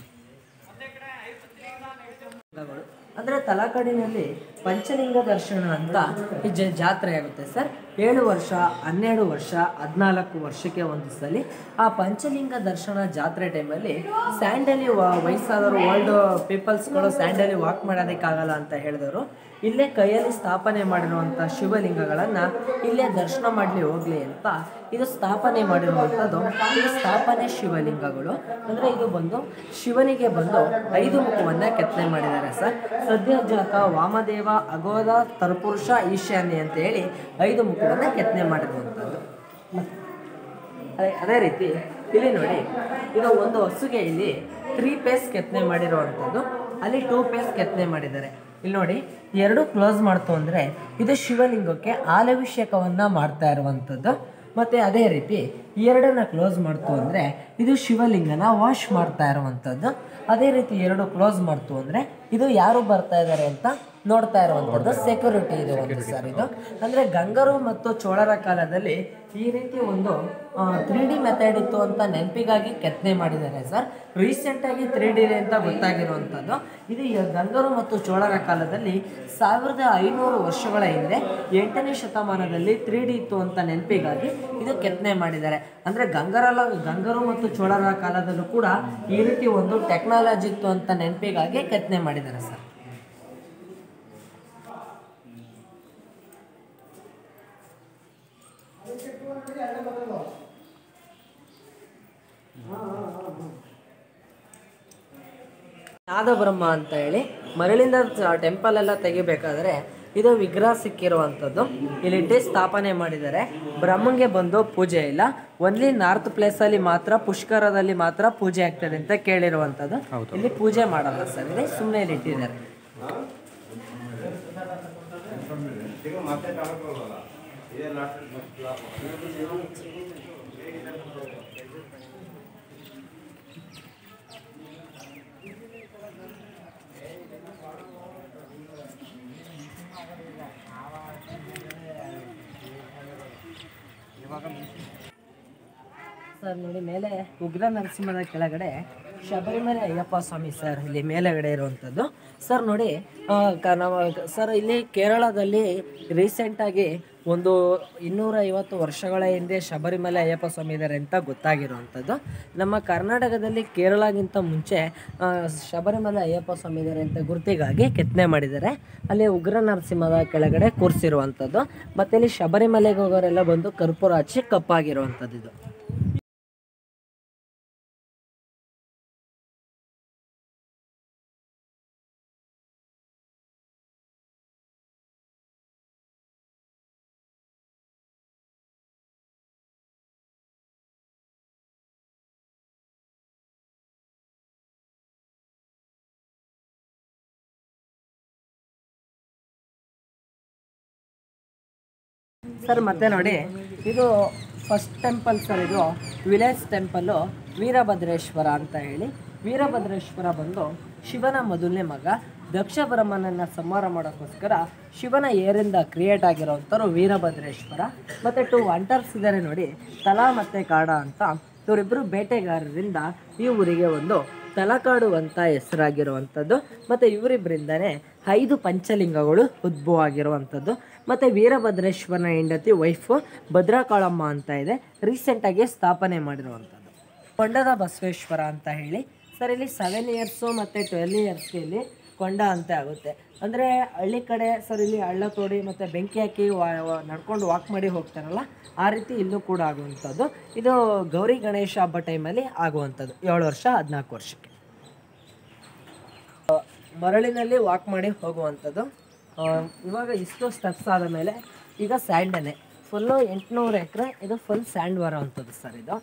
ಅಂದರೆ ತಲಕಾಡಿನಲ್ಲಿ ಪಂಚಲಿಂಗ ದರ್ಶನ ಅಂತ ಈ ಜ ಜಾತ್ರೆ ಆಗುತ್ತೆ ಸರ್ ಏಳು ವರ್ಷ ಹನ್ನೆರಡು ವರ್ಷ ಹದಿನಾಲ್ಕು ವರ್ಷಕ್ಕೆ ಒಂದು ಸಲ ಆ ಪಂಚಲಿಂಗ ದರ್ಶನ ಜಾತ್ರೆ ಟೈಮಲ್ಲಿ ಸ್ಯಾಂಡಲಿ ವಯಸ್ಸಾದವರು ಓಲ್ಡ್ ಪೀಪಲ್ಸ್ಗಳು ಸ್ಯಾಂಡಲಿ ವಾಕ್ ಮಾಡೋದಕ್ಕಾಗಲ್ಲ ಅಂತ ಹೇಳಿದವರು ಇಲ್ಲೇ ಕೈಯಲ್ಲಿ ಸ್ಥಾಪನೆ ಮಾಡಿರುವಂಥ ಶಿವಲಿಂಗಗಳನ್ನು ಇಲ್ಲೇ ದರ್ಶನ ಮಾಡಲಿ ಹೋಗಲಿ ಅಂತ ಇದು ಸ್ಥಾಪನೆ ಮಾಡಿರುವಂಥದ್ದು ಇದು ಸ್ಥಾಪನೆ ಶಿವಲಿಂಗಗಳು ಅಂದರೆ ಇದು ಬಂದು ಶಿವನಿಗೆ ಬಂದು ಐದು ಮುಖವನ್ನು ಕೆತ್ತನೆ ಮಾಡಿದ್ದಾರೆ ಸರ್ ಸದ್ಯಜಾತ ವಾಮದೇವ ಅಗೋಧ ತರ್ಪುರುಷ ಈಶಾನ್ಯ ಅಂತ ಹೇಳಿ ಐದು ಮುಖವನ್ನು ಕೆತ್ತನೆ ಮಾಡಿರುವಂಥದ್ದು ಅದೇ ಅದೇ ರೀತಿ ಇಲ್ಲಿ ನೋಡಿ ಇದು ಒಂದು ಹಸುಗೆ ಇಲ್ಲಿ ತ್ರೀ ಪೇಸ್ ಕೆತ್ತನೆ ಮಾಡಿರುವಂಥದ್ದು ಅಲ್ಲಿ ಟೂ ಪೇಸ್ ಕೆತ್ತನೆ ಮಾಡಿದ್ದಾರೆ ಇಲ್ಲಿ ನೋಡಿ ಎರಡು ಕ್ಲೋಸ್ ಮಾಡ್ತು ಅಂದರೆ ಇದು ಶಿವಲಿಂಗಕ್ಕೆ ಹಾಲಭಿಷೇಕವನ್ನು ಮಾಡ್ತಾ ಇರುವಂಥದ್ದು ಮತ್ತು ಅದೇ ರೀತಿ ಎರಡನ್ನ ಕ್ಲೋಸ್ ಮಾಡ್ತು ಅಂದರೆ ಇದು ಶಿವಲಿಂಗನ ವಾಶ್ ಮಾಡ್ತಾ ಇರುವಂಥದ್ದು ಅದೇ ರೀತಿ ಎರಡು ಕ್ಲೋಸ್ ಮಾಡ್ತು ಅಂದರೆ ಇದು ಯಾರು ಬರ್ತಾ ಇದ್ದಾರೆ ಅಂತ ನೋಡ್ತಾ ಇರುವಂಥದ್ದು ಸೆಕ್ಯೂರಿಟಿ ಇದೆ ಒಂದು ಸರ್ ಇದು ಅಂದರೆ ಗಂಗರು ಮತ್ತು ಚೋಳರ ಕಾಲದಲ್ಲಿ ಈ ರೀತಿ ಒಂದು ತ್ರೀ ಡಿ ಮೆಥಡ್ ಇತ್ತು ಅಂತ ನೆನಪಿಗಾಗಿ ಕೆತ್ತನೆ ಮಾಡಿದ್ದಾರೆ ಸರ್ ರೀಸೆಂಟಾಗಿ ತ್ರೀ ಡಿ ಅಂತ ಗೊತ್ತಾಗಿರುವಂಥದ್ದು ಇದು ಈ ಗಂಗರು ಮತ್ತು ಚೋಳರ ಕಾಲದಲ್ಲಿ ಸಾವಿರದ ಐನೂರು ವರ್ಷಗಳ ಹಿಂದೆ ಎಂಟನೇ ಶತಮಾನದಲ್ಲಿ ತ್ರೀ ಡಿ ಇತ್ತು ಅಂತ ನೆನಪಿಗಾಗಿ ಇದು ಕೆತ್ತನೆ ಮಾಡಿದ್ದಾರೆ ಅಂದರೆ ಗಂಗರಲ್ಲ ಗಂಗರು ಮತ್ತು ಚೋಳರ ಕಾಲದಲ್ಲೂ ಕೂಡ ಈ ರೀತಿ ಒಂದು ಟೆಕ್ನಾಲಜಿ ಇತ್ತು ಅಂತ ನೆನಪಿಗಾಗಿ ಕೆತ್ತನೆ ಮಾಡಿದ್ದಾರೆ ಸರ್ ನಾದಬ್ರಹ್ಮ ಅಂತ ಹೇಳಿ ಮರಳಿಂದ ಟೆಂಪಲ್ ಎಲ್ಲ ತೆಗಿಬೇಕಾದ್ರೆ ಇದು ವಿಗ್ರಹ ಸಿಕ್ಕಿರುವಂಥದ್ದು ಇಲ್ಲಿಟ್ಟು ಸ್ಥಾಪನೆ ಮಾಡಿದ್ದಾರೆ ಬ್ರಹ್ಮಂಗೆ ಬಂದು ಪೂಜೆ ಇಲ್ಲ ಓನ್ಲಿ ನಾರ್ತ್ ಪ್ಲೇಸಲ್ಲಿ ಮಾತ್ರ ಪುಷ್ಕರದಲ್ಲಿ ಮಾತ್ರ ಪೂಜೆ ಆಗ್ತದೆ ಅಂತ ಕೇಳಿರುವಂಥದ್ದು ಇಲ್ಲಿ ಪೂಜೆ ಮಾಡಲ್ಲ ಸರ್ ಇಲ್ಲಿ ಸುಮ್ಮನೆ ಇಲ್ಲಿ ಇಟ್ಟಿದ್ದಾರೆ ಸರ್ ನೋಡಿ ಮೇಲೆ ಉಗ್ರ ನರಸಿಂಹದ ಕೆಳಗಡೆ ಶಬರಿಮಲೆ ಅಯ್ಯಪ್ಪ ಸ್ವಾಮಿ ಸರ್ ಇಲ್ಲಿ ಮೇಲೆಗಡೆ ಇರುವಂಥದ್ದು ಸರ್ ನೋಡಿ ಆ, ಕ- ನಮ್ಮ ಸರ್ ಇಲ್ಲಿ ಕೇರಳದಲ್ಲಿ ರೀಸೆಂಟಾಗಿ ಒಂದು ಇನ್ನೂರ ಐವತ್ತು ವರ್ಷಗಳ ಹಿಂದೆ ಶಬರಿಮಲೆ ಅಯ್ಯಪ್ಪ ಸ್ವಾಮಿ ಇದ್ದಾರೆ ಅಂತ ಗೊತ್ತಾಗಿರುವಂಥದ್ದು ನಮ್ಮ ಕರ್ನಾಟಕದಲ್ಲಿ ಕೇರಳಗಿಂತ ಮುಂಚೆ ಆ, ಶಬರಿಮಲೆ ಅಯ್ಯಪ್ಪ ಸ್ವಾಮಿ ಇದ್ದಾರೆ ಅಂತ ಗುರುತಿಗಾಗಿ ಕೆತ್ತನೆ ಮಾಡಿದ್ದಾರೆ ಅಲ್ಲಿ ಉಗ್ರ ನರಸಿಂಹದ ಕೆಳಗಡೆ ಕೂರಿಸಿರುವಂಥದ್ದು ಮತ್ತು ಇಲ್ಲಿ ಶಬರಿಮಲೆಗೆ ಹೋಗೋರೆಲ್ಲ ಬಂದು ಕರ್ಪೂರ ಹಚ್ಚಿ ಕಪ್ಪಾಗಿರುವಂಥದ್ದು ಇದು ಸರ್ ಮತ್ತೆ ನೋಡಿ ಇದು ಫಸ್ಟ್ ಟೆಂಪಲ್ ಸರ್ ಇದು ವಿಲೇಜ್ ಟೆಂಪಲ್ಲು ವೀರಭದ್ರೇಶ್ವರ ಅಂತ ಹೇಳಿ ವೀರಭದ್ರೇಶ್ವರ ಬಂದು ಶಿವನ ಮೊದಲನೇ ಮಗ ದಕ್ಷ ಬ್ರಹ್ಮನನ್ನ ಸಂಹಾರ ಮಾಡೋಕ್ಕೋಸ್ಕರ ಶಿವನ ಏರಿಂದ ಕ್ರಿಯೇಟ್ ಆಗಿರೋವಂಥವ್ರು ವೀರಭದ್ರೇಶ್ವರ ಮತ್ತು ಟು ವಂಟರ್ಸ್ ಇದ್ದಾರೆ ನೋಡಿ ತಲಾ ಮತ್ತು ಕಾಡ ಅಂತ ಇವರಿಬ್ಬರು ಬೇಟೆಗಾರರಿಂದ ಈ ಊರಿಗೆ ಒಂದು ತಲಕಾಡು ಅಂತ ಹೆಸರಾಗಿರುವಂಥದ್ದು ಮತ್ತು ಇವರಿಬ್ಬರಿಂದನೇ ಐದು ಪಂಚಲಿಂಗಗಳು ಉದ್ಭವ ಆಗಿರುವಂಥದ್ದು ಮತ್ತು ವೀರಭದ್ರೇಶ್ವರನ ಹೆಂಡತಿ ವೈಫು ಭದ್ರಾಕಾಳಮ್ಮ ಅಂತ ಇದೆ ರೀಸೆಂಟಾಗಿ ಸ್ಥಾಪನೆ ಮಾಡಿರುವಂಥದ್ದು ಕೊಂಡದ ಬಸವೇಶ್ವರ ಅಂತ ಹೇಳಿ ಸರ್ ಇಲ್ಲಿ ಸೆವೆನ್ ಇಯರ್ಸು ಮತ್ತು ಟ್ವೆಲ್ ಇಯರ್ಸ್ಗೆ ಇಲ್ಲಿ ಕೊಂಡ ಅಂತ ಆಗುತ್ತೆ ಅಂದರೆ ಹಳ್ಳಿ ಕಡೆ ಸರ್ ಇಲ್ಲಿ ಹಳ್ಳ ತೋಡಿ ಮತ್ತು ಬೆಂಕಿ ಹಾಕಿ ವಾ ವಾ- ನಡ್ಕೊಂಡು ವಾಕ್ ಮಾಡಿ ಹೋಗ್ತಾರಲ್ಲ ಆ ರೀತಿ ಇಲ್ಲೂ ಕೂಡ ಆಗುವಂಥದ್ದು ಇದು ಗೌರಿ ಗಣೇಶ ಹಬ್ಬ ಟೈಮಲ್ಲಿ ಆಗುವಂಥದ್ದು ಏಳು ವರ್ಷ ಹದಿನಾಲ್ಕು ವರ್ಷಕ್ಕೆ ಆ, ಮರಳಿನಲ್ಲಿ ವಾಕ್ ಮಾಡಿ ಹೋಗುವಂಥದ್ದು ಆ, ಇವಾಗ ಇಷ್ಟು ಸ್ಟೆಪ್ಸ್ ಆದ ಮೇಲೆ ಈಗ ಸ್ಯಾಂಡನೆ ಫುಲ್ಲು ಎಂಟುನೂರು ಎಕರೆ ಇದು ಫುಲ್ ಸ್ಯಾಂಡ್ ಬರೋವಂಥದ್ದು ಸರ್ ಇದು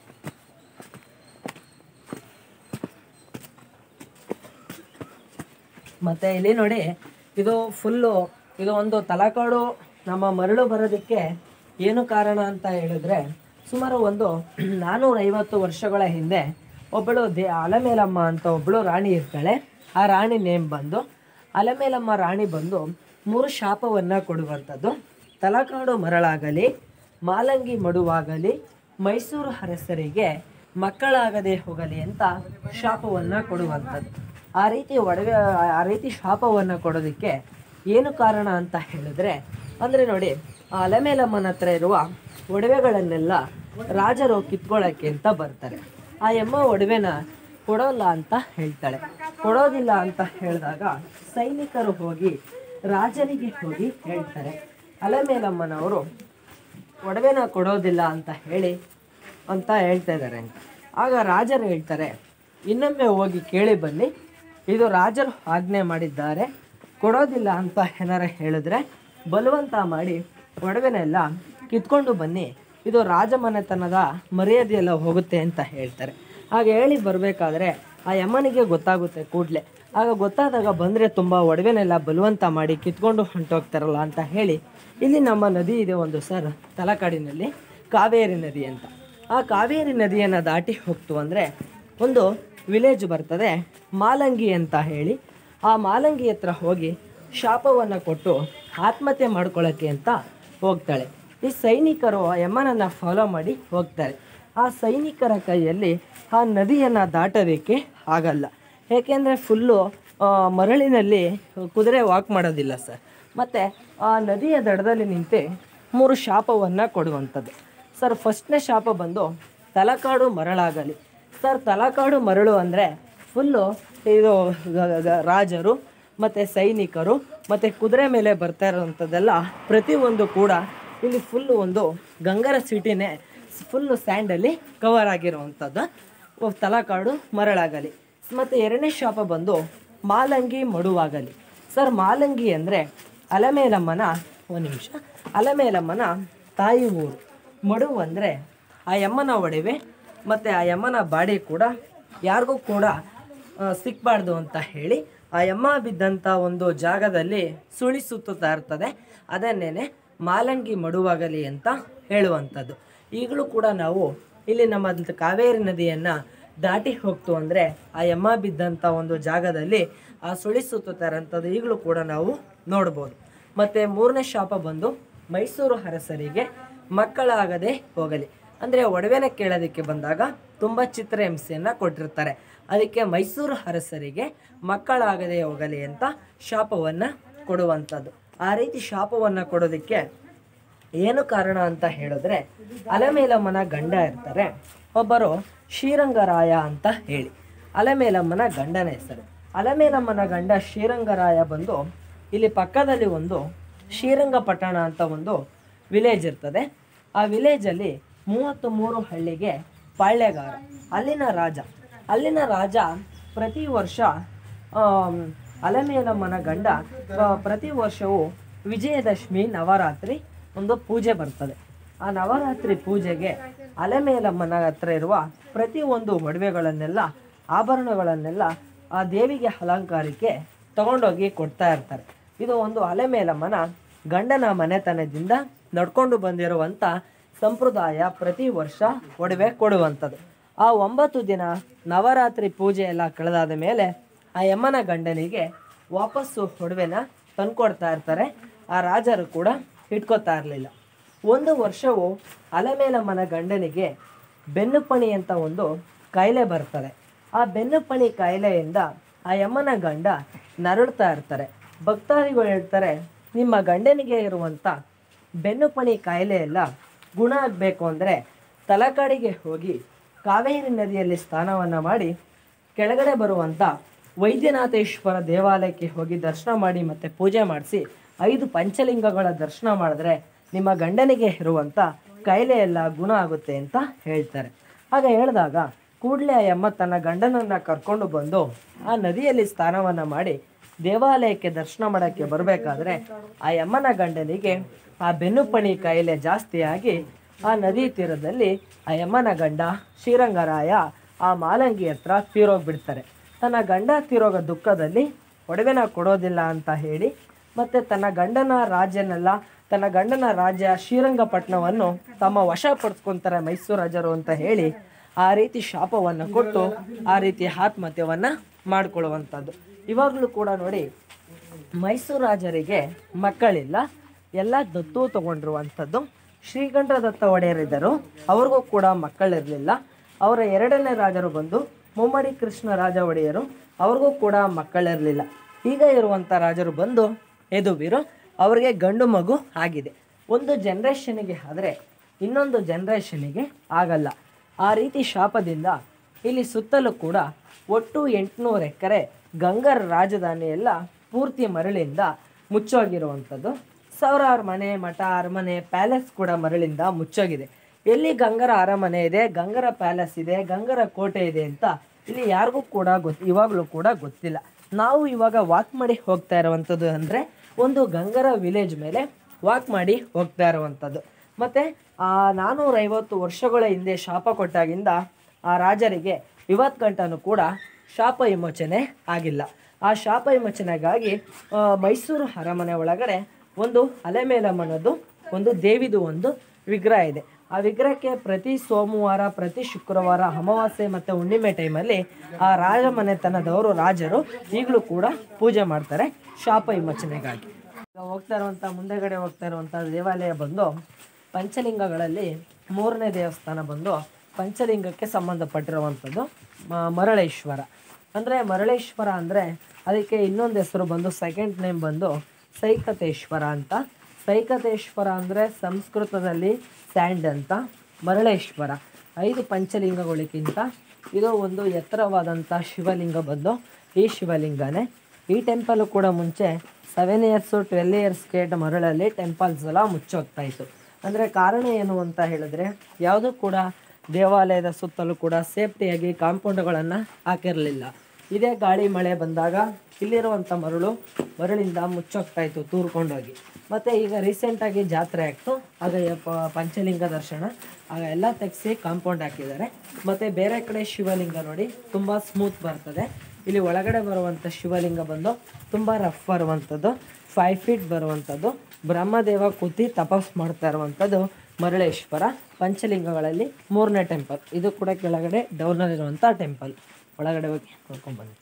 ಮತ್ತು ಇಲ್ಲಿ ನೋಡಿ ಇದು ಫುಲ್ಲು ಇದು ಒಂದು ತಲಕಾಡು ನಮ್ಮ ಮರಳು ಬರೋದಕ್ಕೆ ಏನು ಕಾರಣ ಅಂತ ಹೇಳಿದ್ರೆ ಸುಮಾರು ಒಂದು ನಾನ್ನೂರೈವತ್ತು ವರ್ಷಗಳ ಹಿಂದೆ ಒಬ್ಬಳು ದೇ ಅಲಮೇಲಮ್ಮ ಅಂತ ಒಬ್ಬಳು ರಾಣಿ ಇರ್ತಾಳೆ ಆ ರಾಣಿ ನೇಮ್ ಬಂದು ಅಲಮೇಲಮ್ಮ ರಾಣಿ ಬಂದು ಮೂರು ಶಾಪವನ್ನು ಕೊಡುವಂಥದ್ದು ತಲಕಾಡು ಮರಳಾಗಲಿ ಮಾಲಂಗಿ ಮಡುವಾಗಲಿ ಮೈಸೂರು ಅರಸರಿಗೆ ಮಕ್ಕಳಾಗದೆ ಹೋಗಲಿ ಅಂತ ಶಾಪವನ್ನು ಕೊಡುವಂಥದ್ದು ಆ ರೀತಿ ಒಡವೆ ಆ ರೀತಿ ಶಾಪವನ್ನು ಕೊಡೋದಕ್ಕೆ ಏನು ಕಾರಣ ಅಂತ ಹೇಳಿದ್ರೆ ಅಂದರೆ ನೋಡಿ ಆ ಅಲಮೇಲಮ್ಮನ ಹತ್ರ ಇರುವ ಒಡವೆಗಳನ್ನೆಲ್ಲ ರಾಜರು ಕಿತ್ಕೊಳ್ಳೋಕ್ಕೆ ಅಂತ ಬರ್ತಾರೆ ಆ ಎಮ್ಮ ಒಡವೆನ ಕೊಡೋಲ್ಲ ಅಂತ ಹೇಳ್ತಾಳೆ ಕೊಡೋದಿಲ್ಲ ಅಂತ ಹೇಳಿದಾಗ ಸೈನಿಕರು ಹೋಗಿ ರಾಜನಿಗೆ ಹೋಗಿ ಹೇಳ್ತಾರೆ ಅಲಮೇಲಮ್ಮನವರು ಒಡವೆನ ಕೊಡೋದಿಲ್ಲ ಅಂತ ಹೇಳಿ ಅಂತ ಹೇಳ್ತಾ ಇದ್ದಾರೆ ಆಗ ರಾಜರು ಹೇಳ್ತಾರೆ ಇನ್ನೊಮ್ಮೆ ಹೋಗಿ ಕೇಳಿ ಬನ್ನಿ ಇದು ರಾಜರು ಆಜ್ಞೆ ಮಾಡಿದ್ದಾರೆ ಕೊಡೋದಿಲ್ಲ ಅಂತ ಏನಾರ ಹೇಳಿದ್ರೆ ಬಲವಂತ ಮಾಡಿ ಒಡವೆನೆಲ್ಲ ಕಿತ್ಕೊಂಡು ಬನ್ನಿ ಇದು ರಾಜಮನೆತನದ ಮರ್ಯಾದೆಯೆಲ್ಲ ಹೋಗುತ್ತೆ ಅಂತ ಹೇಳ್ತಾರೆ ಆಗ ಹೇಳಿ ಬರಬೇಕಾದ್ರೆ ಆ ಯಮ್ಮನಿಗೆ ಗೊತ್ತಾಗುತ್ತೆ ಕೂಡಲೇ ಆಗ ಗೊತ್ತಾದಾಗ ಬಂದರೆ ತುಂಬ ಒಡವೆನೆಲ್ಲ ಬಲವಂತ ಮಾಡಿ ಕಿತ್ಕೊಂಡು ಹೊಂಟೋಗ್ತಾರಲ್ಲ ಅಂತ ಹೇಳಿ ಇಲ್ಲಿ ನಮ್ಮ ನದಿ ಇದೆ ಒಂದು ಸರ್ ತಲಕಾಡಿನಲ್ಲಿ ಕಾವೇರಿ ನದಿ ಅಂತ ಆ ಕಾವೇರಿ ನದಿಯನ್ನು ದಾಟಿ ಹೋಗ್ತು ಅಂದರೆ ಒಂದು ವಿಲೇಜ್ ಬರ್ತದೆ ಮಾಲಂಗಿ ಅಂತ ಹೇಳಿ ಆ ಮಾಲಂಗಿ ಹತ್ರ ಹೋಗಿ ಶಾಪವನ್ನು ಕೊಟ್ಟು ಆತ್ಮಹತ್ಯೆ ಮಾಡ್ಕೊಳ್ಳೋಕ್ಕೆ ಅಂತ ಹೋಗ್ತಾಳೆ ಈ ಸೈನಿಕರು ಆ ಯಮ್ಮನನ್ನು ಫಾಲೋ ಮಾಡಿ ಹೋಗ್ತಾರೆ ಆ ಸೈನಿಕರ ಕೈಯಲ್ಲಿ ಆ ನದಿಯನ್ನು ದಾಟೋದಕ್ಕೆ ಆಗಲ್ಲ ಏಕೆಂದರೆ ಫುಲ್ಲು ಮರಳಿನಲ್ಲಿ ಕುದುರೆ ವಾಕ್ ಮಾಡೋದಿಲ್ಲ ಸರ್ ಮತ್ತು ಆ ನದಿಯ ದಡದಲ್ಲಿ ನಿಂತು ಮೂರು ಶಾಪವನ್ನು ಕೊಡುವಂಥದ್ದು ಸರ್ ಫಸ್ಟ್ನೇ ಶಾಪ ಬಂದು ತಲಕಾಡು ಮರಳಾಗಲಿ ಸರ್ ತಲಕಾಡು ಮರಳು ಅಂದರೆ ಫುಲ್ಲು ಇದು ಗ- ಗ- ರಾಜರು ಮತ್ತು ಸೈನಿಕರು ಮತ್ತು ಕುದುರೆ ಮೇಲೆ ಬರ್ತಾ ಇರೋವಂಥದ್ದೆಲ್ಲ ಪ್ರತಿಯೊಂದು ಕೂಡ ಇಲ್ಲಿ ಫುಲ್ಲು ಒಂದು ಗಂಗರ ಸಿಟಿನೇ ಫುಲ್ಲು ಸ್ಯಾಂಡಲ್ಲಿ ಕವರ್ ಆಗಿರುವಂಥದ್ದು ಒ- ತಲಕಾಡು ಮರಳಾಗಲಿ ಮತ್ತು ಎರಡನೇ ಶಾಪ ಬಂದು ಮಾಲಂಗಿ ಮಡುವಾಗಲಿ ಸರ್ ಮಾಲಂಗಿ ಅಂದರೆ ಅಲಮೇಲಮ್ಮನ ಒಂದು ನಿಮಿಷ ಅಲಮೇಲಮ್ಮನ ತಾಯಿ ಊರು ಮಡು ಅಂದರೆ ಆ ಯಮ್ಮನ ಒಡವೆ ಮತ್ತು ಆ ಯಮ್ಮನ ಬಾಡಿ ಕೂಡ ಯಾರಿಗೂ ಕೂಡ ಆ, ಸಿಕ್ಬಾರ್ದು ಅಂತ ಹೇಳಿ ಆ ಯಮ್ಮ ಬಿದ್ದಂಥ ಒಂದು ಜಾಗದಲ್ಲಿ ಸುಳಿ ಸುತ್ತುತ್ತಾ ಇರ್ತದೆ ಅದನ್ನೇನೆ ಮಾಲಂಗಿ ಮಡುವಾಗಲಿ ಅಂತ ಹೇಳುವಂಥದ್ದು ಈಗಲೂ ಕೂಡ ನಾವು ಇಲ್ಲಿ ನಮ್ಮ ದ- ಕಾವೇರಿ ನದಿಯನ್ನು ದಾಟಿ ಹೋಗ್ತು ಅಂದರೆ ಆ ಯಮ್ಮ ಬಿದ್ದಂಥ ಒಂದು ಜಾಗದಲ್ಲಿ ಆ ಸುಳಿ ಸುತ್ತುತ್ತಾ ಇರೋಂಥದ್ದು ಈಗಲೂ ಕೂಡ ನಾವು ನೋಡ್ಬೋದು ಮತ್ತು ಮೂರನೇ ಶಾಪ ಬಂದು ಮೈಸೂರು ಅರಸರಿಗೆ ಮಕ್ಕಳಾಗದೆ ಹೋಗಲಿ ಅಂದರೆ ಒಡವೆನ ಕೇಳೋದಕ್ಕೆ ಬಂದಾಗ ತುಂಬ ಚಿತ್ರಹಿಂಸೆಯನ್ನು ಕೊಟ್ಟಿರ್ತಾರೆ ಅದಕ್ಕೆ ಮೈಸೂರು ಅರಸರಿಗೆ ಮಕ್ಕಳಾಗದೆ ಹೋಗಲಿ ಅಂತ ಶಾಪವನ್ನು ಕೊಡುವಂಥದ್ದು ಆ ರೀತಿ ಶಾಪವನ್ನು ಕೊಡೋದಕ್ಕೆ ಏನು ಕಾರಣ ಅಂತ ಹೇಳಿದ್ರೆ ಅಲಮೇಲಮ್ಮನ ಗಂಡ ಇರ್ತಾರೆ ಒಬ್ಬರು ಶ್ರೀರಂಗರಾಯ ಅಂತ ಹೇಳಿ ಅಲಮೇಲಮ್ಮನ ಗಂಡನ ಹೆಸರು ಅಲಮೇಲಮ್ಮನ ಗಂಡ ಶ್ರೀರಂಗರಾಯ ಬಂದು ಇಲ್ಲಿ ಪಕ್ಕದಲ್ಲಿ ಒಂದು ಶ್ರೀರಂಗಪಟ್ಟಣ ಅಂತ ಒಂದು ವಿಲೇಜ್ ಇರ್ತದೆ ಆ ವಿಲೇಜಲ್ಲಿ ಮೂವತ್ತು ಮೂರು ಹಳ್ಳಿಗೆ ಪಾಳ್ಯಗಾರ ಅಲ್ಲಿನ ರಾಜ ಅಲ್ಲಿನ ರಾಜ ಪ್ರತಿ ವರ್ಷ ಆಮ್, ಅಲಮೇಲಮ್ಮನ ಗಂಡ ಆ, ಪ್ರತಿ ವರ್ಷವೂ ವಿಜಯದಶಮಿ ನವರಾತ್ರಿ ಒಂದು ಪೂಜೆ ಬರ್ತದೆ ಆ ನವರಾತ್ರಿ ಪೂಜೆಗೆ ಅಲಮೇಲಮ್ಮನ ಹತ್ರ ಇರುವ ಪ್ರತಿಯೊಂದು ಒಡವೆಗಳನ್ನೆಲ್ಲ ಆಭರಣಗಳನ್ನೆಲ್ಲ ಆ ದೇವಿಗೆ ಅಲಂಕಾರಕ್ಕೆ ತಗೊಂಡೋಗಿ ಕೊಡ್ತಾ ಇರ್ತಾರೆ ಇದು ಒಂದು ಅಲೆಮೇಲಮ್ಮನ ಗಂಡನ ಮನೆತನದಿಂದ ನಡ್ಕೊಂಡು ಬಂದಿರುವಂಥ ಸಂಪ್ರದಾಯ ಪ್ರತಿ ವರ್ಷ ಒಡವೆ ಕೊಡುವಂಥದ್ದು ಆ ಒಂಬತ್ತು ದಿನ ನವರಾತ್ರಿ ಪೂಜೆ ಎಲ್ಲ ಕಳೆದಾದ ಮೇಲೆ ಆ ಯಮ್ಮನ ಗಂಡನಿಗೆ ವಾಪಸ್ಸು ಒಡವೆನ ತಂದ್ಕೊಡ್ತಾ ಇರ್ತಾರೆ ಆ ರಾಜರು ಕೂಡ ಇಟ್ಕೋತಾ ಇರಲಿಲ್ಲ ಒಂದು ವರ್ಷವು ಅಲೆಮೇಲಮ್ಮನ ಗಂಡನಿಗೆ ಬೆನ್ನುಪಣಿ ಅಂತ ಒಂದು ಕಾಯಿಲೆ ಬರ್ತದೆ ಆ ಬೆನ್ನುಪಣಿ ಕಾಯಿಲೆಯಿಂದ ಆ ಯಮ್ಮನ ಗಂಡ ನರಳ್ತಾ ಇರ್ತಾರೆ ಭಕ್ತಾದಿಗಳು ಹೇಳ್ತಾರೆ ನಿಮ್ಮ ಗಂಡನಿಗೆ ಇರುವಂಥ ಬೆನ್ನುಪಣಿ ಕಾಯಿಲೆ ಎಲ್ಲ ಗುಣ ಆಗಬೇಕು ಅಂದರೆ ತಲಕಾಡಿಗೆ ಹೋಗಿ ಕಾವೇರಿ ನದಿಯಲ್ಲಿ ಸ್ನಾನವನ್ನು ಮಾಡಿ ಕೆಳಗಡೆ ಬರುವಂಥ ವೈದ್ಯನಾಥೇಶ್ವರ ದೇವಾಲಯಕ್ಕೆ ಹೋಗಿ ದರ್ಶನ ಮಾಡಿ ಮತ್ತು ಪೂಜೆ ಮಾಡಿಸಿ ಐದು ಪಂಚಲಿಂಗಗಳ ದರ್ಶನ ಮಾಡಿದ್ರೆ ನಿಮ್ಮ ಗಂಡನಿಗೆ ಇರುವಂಥ ಕಾಯಿಲೆ ಎಲ್ಲ ಗುಣ ಆಗುತ್ತೆ ಅಂತ ಹೇಳ್ತಾರೆ ಹಾಗೆ ಹೇಳಿದಾಗ ಕೂಡಲೇ ಆ ಯಮ್ಮ ತನ್ನ ಗಂಡನನ್ನು ಕರ್ಕೊಂಡು ಬಂದು ಆ ನದಿಯಲ್ಲಿ ಸ್ನಾನವನ್ನು ಮಾಡಿ ದೇವಾಲಯಕ್ಕೆ ದರ್ಶನ ಮಾಡೋಕ್ಕೆ ಬರಬೇಕಾದ್ರೆ ಆ ಯಮ್ಮನ ಗಂಡನಿಗೆ ಆ ಬೆನ್ನುಪಣಿ ಕಾಯಿಲೆ ಜಾಸ್ತಿಯಾಗಿ ಆ ನದಿ ತೀರದಲ್ಲಿ ಆ ಯಮ್ಮನ ಗಂಡ ಶ್ರೀರಂಗರಾಯ ಆ ಮಾಲಂಗಿ ಹತ್ರ ತೀರೋಗ್ಬಿಡ್ತಾರೆ ತನ್ನ ಗಂಡ ತೀರೋಗೋ ದುಃಖದಲ್ಲಿ ಒಡವೆನ ಕೊಡೋದಿಲ್ಲ ಅಂತ ಹೇಳಿ ಮತ್ತು ತನ್ನ ಗಂಡನ ರಾಜ್ಯನೆಲ್ಲ ತನ್ನ ಗಂಡನ ರಾಜ್ಯ ಶ್ರೀರಂಗಪಟ್ಟಣವನ್ನು ತಮ್ಮ ವಶಪಡಿಸ್ಕೊಂತಾರೆ ಮೈಸೂರು ರಾಜರು ಅಂತ ಹೇಳಿ ಆ ರೀತಿ ಶಾಪವನ್ನು ಕೊಟ್ಟು ಆ ರೀತಿ ಆತ್ಮಹತ್ಯವನ್ನು ಮಾಡಿಕೊಳ್ಳುವಂಥದ್ದು ಇವಾಗಲೂ ಕೂಡ ನೋಡಿ ಮೈಸೂರು ರಾಜರಿಗೆ ಮಕ್ಕಳಿಲ್ಲ ಎಲ್ಲ ದತ್ತು ತಗೊಂಡಿರುವಂಥದ್ದು ಶ್ರೀಗಂಧ ದತ್ತ ಒಡೆಯರಿದ್ದರು ಅವ್ರಿಗೂ ಕೂಡ ಮಕ್ಕಳಿರಲಿಲ್ಲ ಅವರ ಎರಡನೇ ರಾಜರು ಬಂದು ಮುಮ್ಮಡಿ ಕೃಷ್ಣ ರಾಜ ಒಡೆಯರು ಅವ್ರಿಗೂ ಕೂಡ ಮಕ್ಕಳಿರಲಿಲ್ಲ ಈಗ ಇರುವಂಥ ರಾಜರು ಬಂದು ಎದುಬೀರು ಅವರಿಗೆ ಗಂಡು ಮಗು ಆಗಿದೆ ಒಂದು ಜನ್ರೇಷನಿಗೆ ಆದರೆ ಇನ್ನೊಂದು ಜನ್ರೇಷನಿಗೆ ಆಗಲ್ಲ ಆ ರೀತಿ ಶಾಪದಿಂದ ಇಲ್ಲಿ ಸುತ್ತಲೂ ಕೂಡ ಒಟ್ಟು ಎಂಟುನೂರು ಎಕರೆ ಗಂಗರ ರಾಜಧಾನಿ ಎಲ್ಲ ಪೂರ್ತಿ ಮರಳಿಂದ ಮುಚ್ಚೋಗಿರುವಂಥದ್ದು ಸಾವಿರಾರು ಮನೆ ಮಠ ಅರಮನೆ ಪ್ಯಾಲೇಸ್ ಕೂಡ ಮರಳಿಂದ ಮುಚ್ಚೋಗಿದೆ ಎಲ್ಲಿ ಗಂಗರ ಅರಮನೆ ಇದೆ ಗಂಗರ ಪ್ಯಾಲೇಸ್ ಇದೆ ಗಂಗರ ಕೋಟೆ ಇದೆ ಅಂತ ಇಲ್ಲಿ ಯಾರಿಗೂ ಕೂಡ ಗೊತ್ತು ಇವಾಗಲೂ ಕೂಡ ಗೊತ್ತಿಲ್ಲ ನಾವು ಇವಾಗ ವಾಕ್ ಮಾಡಿ ಹೋಗ್ತಾ ಇರುವಂಥದ್ದು ಅಂದರೆ ಒಂದು ಗಂಗರ ವಿಲೇಜ್ ಮೇಲೆ ವಾಕ್ ಮಾಡಿ ಹೋಗ್ತಾ ಇರುವಂಥದ್ದು ಮತ್ತು ಆ ನಾನ್ನೂರೈವತ್ತು ವರ್ಷಗಳ ಹಿಂದೆ ಶಾಪ ಕೊಟ್ಟಾಗಿಂದ ಆ ರಾಜರಿಗೆ ಇವತ್ತು ಗಂಟನೂ ಕೂಡ ಶಾಪ ವಿಮೋಚನೆ ಆಗಿಲ್ಲ ಆ ಶಾಪ ವಿಮೋಚನೆಗಾಗಿ ಆ, ಮೈಸೂರು ಅರಮನೆ ಒಳಗಡೆ ಒಂದು ಅಲೆಮೇಲಮ್ಮನದು ಒಂದು ದೇವಿದು ಒಂದು ವಿಗ್ರಹ ಇದೆ ಆ ವಿಗ್ರಹಕ್ಕೆ ಪ್ರತಿ ಸೋಮವಾರ ಪ್ರತಿ ಶುಕ್ರವಾರ ಅಮಾವಾಸ್ಯೆ ಮತ್ತು ಹುಣ್ಣಿಮೆ ಟೈಮಲ್ಲಿ ಆ ರಾಜಮನೆತನದವರು ರಾಜರು ಈಗಲೂ ಕೂಡ ಪೂಜೆ ಮಾಡ್ತಾರೆ ಶಾಪ ವಿಮೋಚನೆಗಾಗಿ ಈಗ ಹೋಗ್ತಾ ಇರುವಂಥ ಮುಂದೆಗಡೆ ಹೋಗ್ತಾ ಇರುವಂಥ ದೇವಾಲಯ ಬಂದು ಪಂಚಲಿಂಗಗಳಲ್ಲಿ ಮೂರನೇ ದೇವಸ್ಥಾನ ಬಂದು ಪಂಚಲಿಂಗಕ್ಕೆ ಸಂಬಂಧಪಟ್ಟಿರುವಂಥದ್ದು ಮ- ಮರಳೇಶ್ವರ ಅಂದರೆ ಮರಳೇಶ್ವರ ಅಂದರೆ ಅದಕ್ಕೆ ಇನ್ನೊಂದು ಹೆಸರು ಬಂದು ಸೆಕೆಂಡ್ ನೇಮ್ ಬಂದು ಸೈಕತೇಶ್ವರ ಅಂತ ಸೈಕತೇಶ್ವರ ಅಂದರೆ ಸಂಸ್ಕೃತದಲ್ಲಿ ಸ್ಯಾಂಡ್ ಅಂತ ಮರಳೇಶ್ವರ ಐದು ಪಂಚಲಿಂಗಗಳಿಗಿಂತ ಇದು ಒಂದು ಎತ್ತರವಾದಂಥ ಶಿವಲಿಂಗ ಬಂದು ಈ ಶಿವಲಿಂಗನೇ ಈ ಟೆಂಪಲ್ ಕೂಡ ಮುಂಚೆ seven years twelve years gate ಮರಳಲ್ಲಿ ಟೆಂಪಲ್ಸ್ ಎಲ್ಲ ಮುಚ್ಚೋಗ್ತಾ ಇತ್ತು ಅಂದರೆ ಕಾರಣ ಏನು ಅಂತ ಹೇಳಿದ್ರೆ ಯಾವುದೂ ಕೂಡ ದೇವಾಲಯದ ಸುತ್ತಲೂ ಕೂಡ ಸೇಫ್ಟಿಯಾಗಿ ಕಾಂಪೌಂಡ್ಗಳನ್ನು ಹಾಕಿರಲಿಲ್ಲ ಇದೇ ಗಾಳಿ ಮಳೆ ಬಂದಾಗ ಇಲ್ಲಿರುವಂಥ ಮರಳು ಮರಳಿಂದ ಮುಚ್ಚೋಗ್ತಾ ಇತ್ತು ತೂರ್ಕೊಂಡೋಗಿ ಮತ್ತು ಈಗ ರೀಸೆಂಟಾಗಿ ಜಾತ್ರೆ ಆಗ್ತು ಆಗ ಯಪ್ಪ ಪಂಚಲಿಂಗ ದರ್ಶನ ಆಗ ಎಲ್ಲ ತೆಗೆಸಿ ಕಾಂಪೌಂಡ್ ಹಾಕಿದ್ದಾರೆ ಮತ್ತು ಬೇರೆ ಕಡೆ ಶಿವಲಿಂಗ ನೋಡಿ ತುಂಬ ಸ್ಮೂತ್ ಬರ್ತದೆ ಇಲ್ಲಿ ಒಳಗಡೆ ಬರುವಂಥ ಶಿವಲಿಂಗ ಬಂದು ತುಂಬ ರಫ್ ಬರುವಂಥದ್ದು ಫೈವ್ ಫೀಟ್ ಬರುವಂಥದ್ದು ಬ್ರಹ್ಮದೇವ ಕೂತಿ ತಪಸ್ ಮಾಡ್ತಾ ಇರುವಂಥದ್ದು ಮರಳೇಶ್ವರ ಪಂಚಲಿಂಗಗಳಲ್ಲಿ ಮೂರನೇ ಟೆಂಪಲ್ ಇದು ಕೂಡ ಕೆಳಗಡೆ ಡೌನಲ್ಲಿರುವಂಥ ಟೆಂಪಲ್ ಒಳಗಡೆ ಹೋಗಿ ನೋಡ್ಕೊಂಡ್ಬನ್ನಿ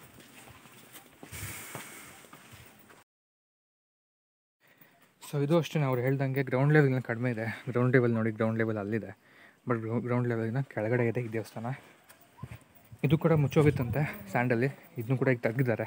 ಸೊ ಇದು ಅಷ್ಟೇ ಅವ್ರು ಹೇಳ್ದಂಗೆ ಗ್ರೌಂಡ್ ಲೆವೆಲ್ನ ಕಡಿಮೆ ಇದೆ ಗ್ರೌಂಡ್ ಲೆವೆಲ್ ನೋಡಿ ಗ್ರೌಂಡ್ ಲೆವೆಲ್ ಅಲ್ಲಿದೆ ಬಟ್ ಗ್ರೌಂಡ್ ಲೆವೆಲ್ನ ಕೆಳಗಡೆ ಇದೆ ಈ ದೇವಸ್ಥಾನ ಇದು ಕೂಡ ಮುಚ್ಚೋಗಿತ್ತಂತೆ ಸ್ಯಾಂಡಲ್ಲಿ ಇದನ್ನು ಕೂಡ ಈಗ ತೆಗ್ದಿದ್ದಾರೆ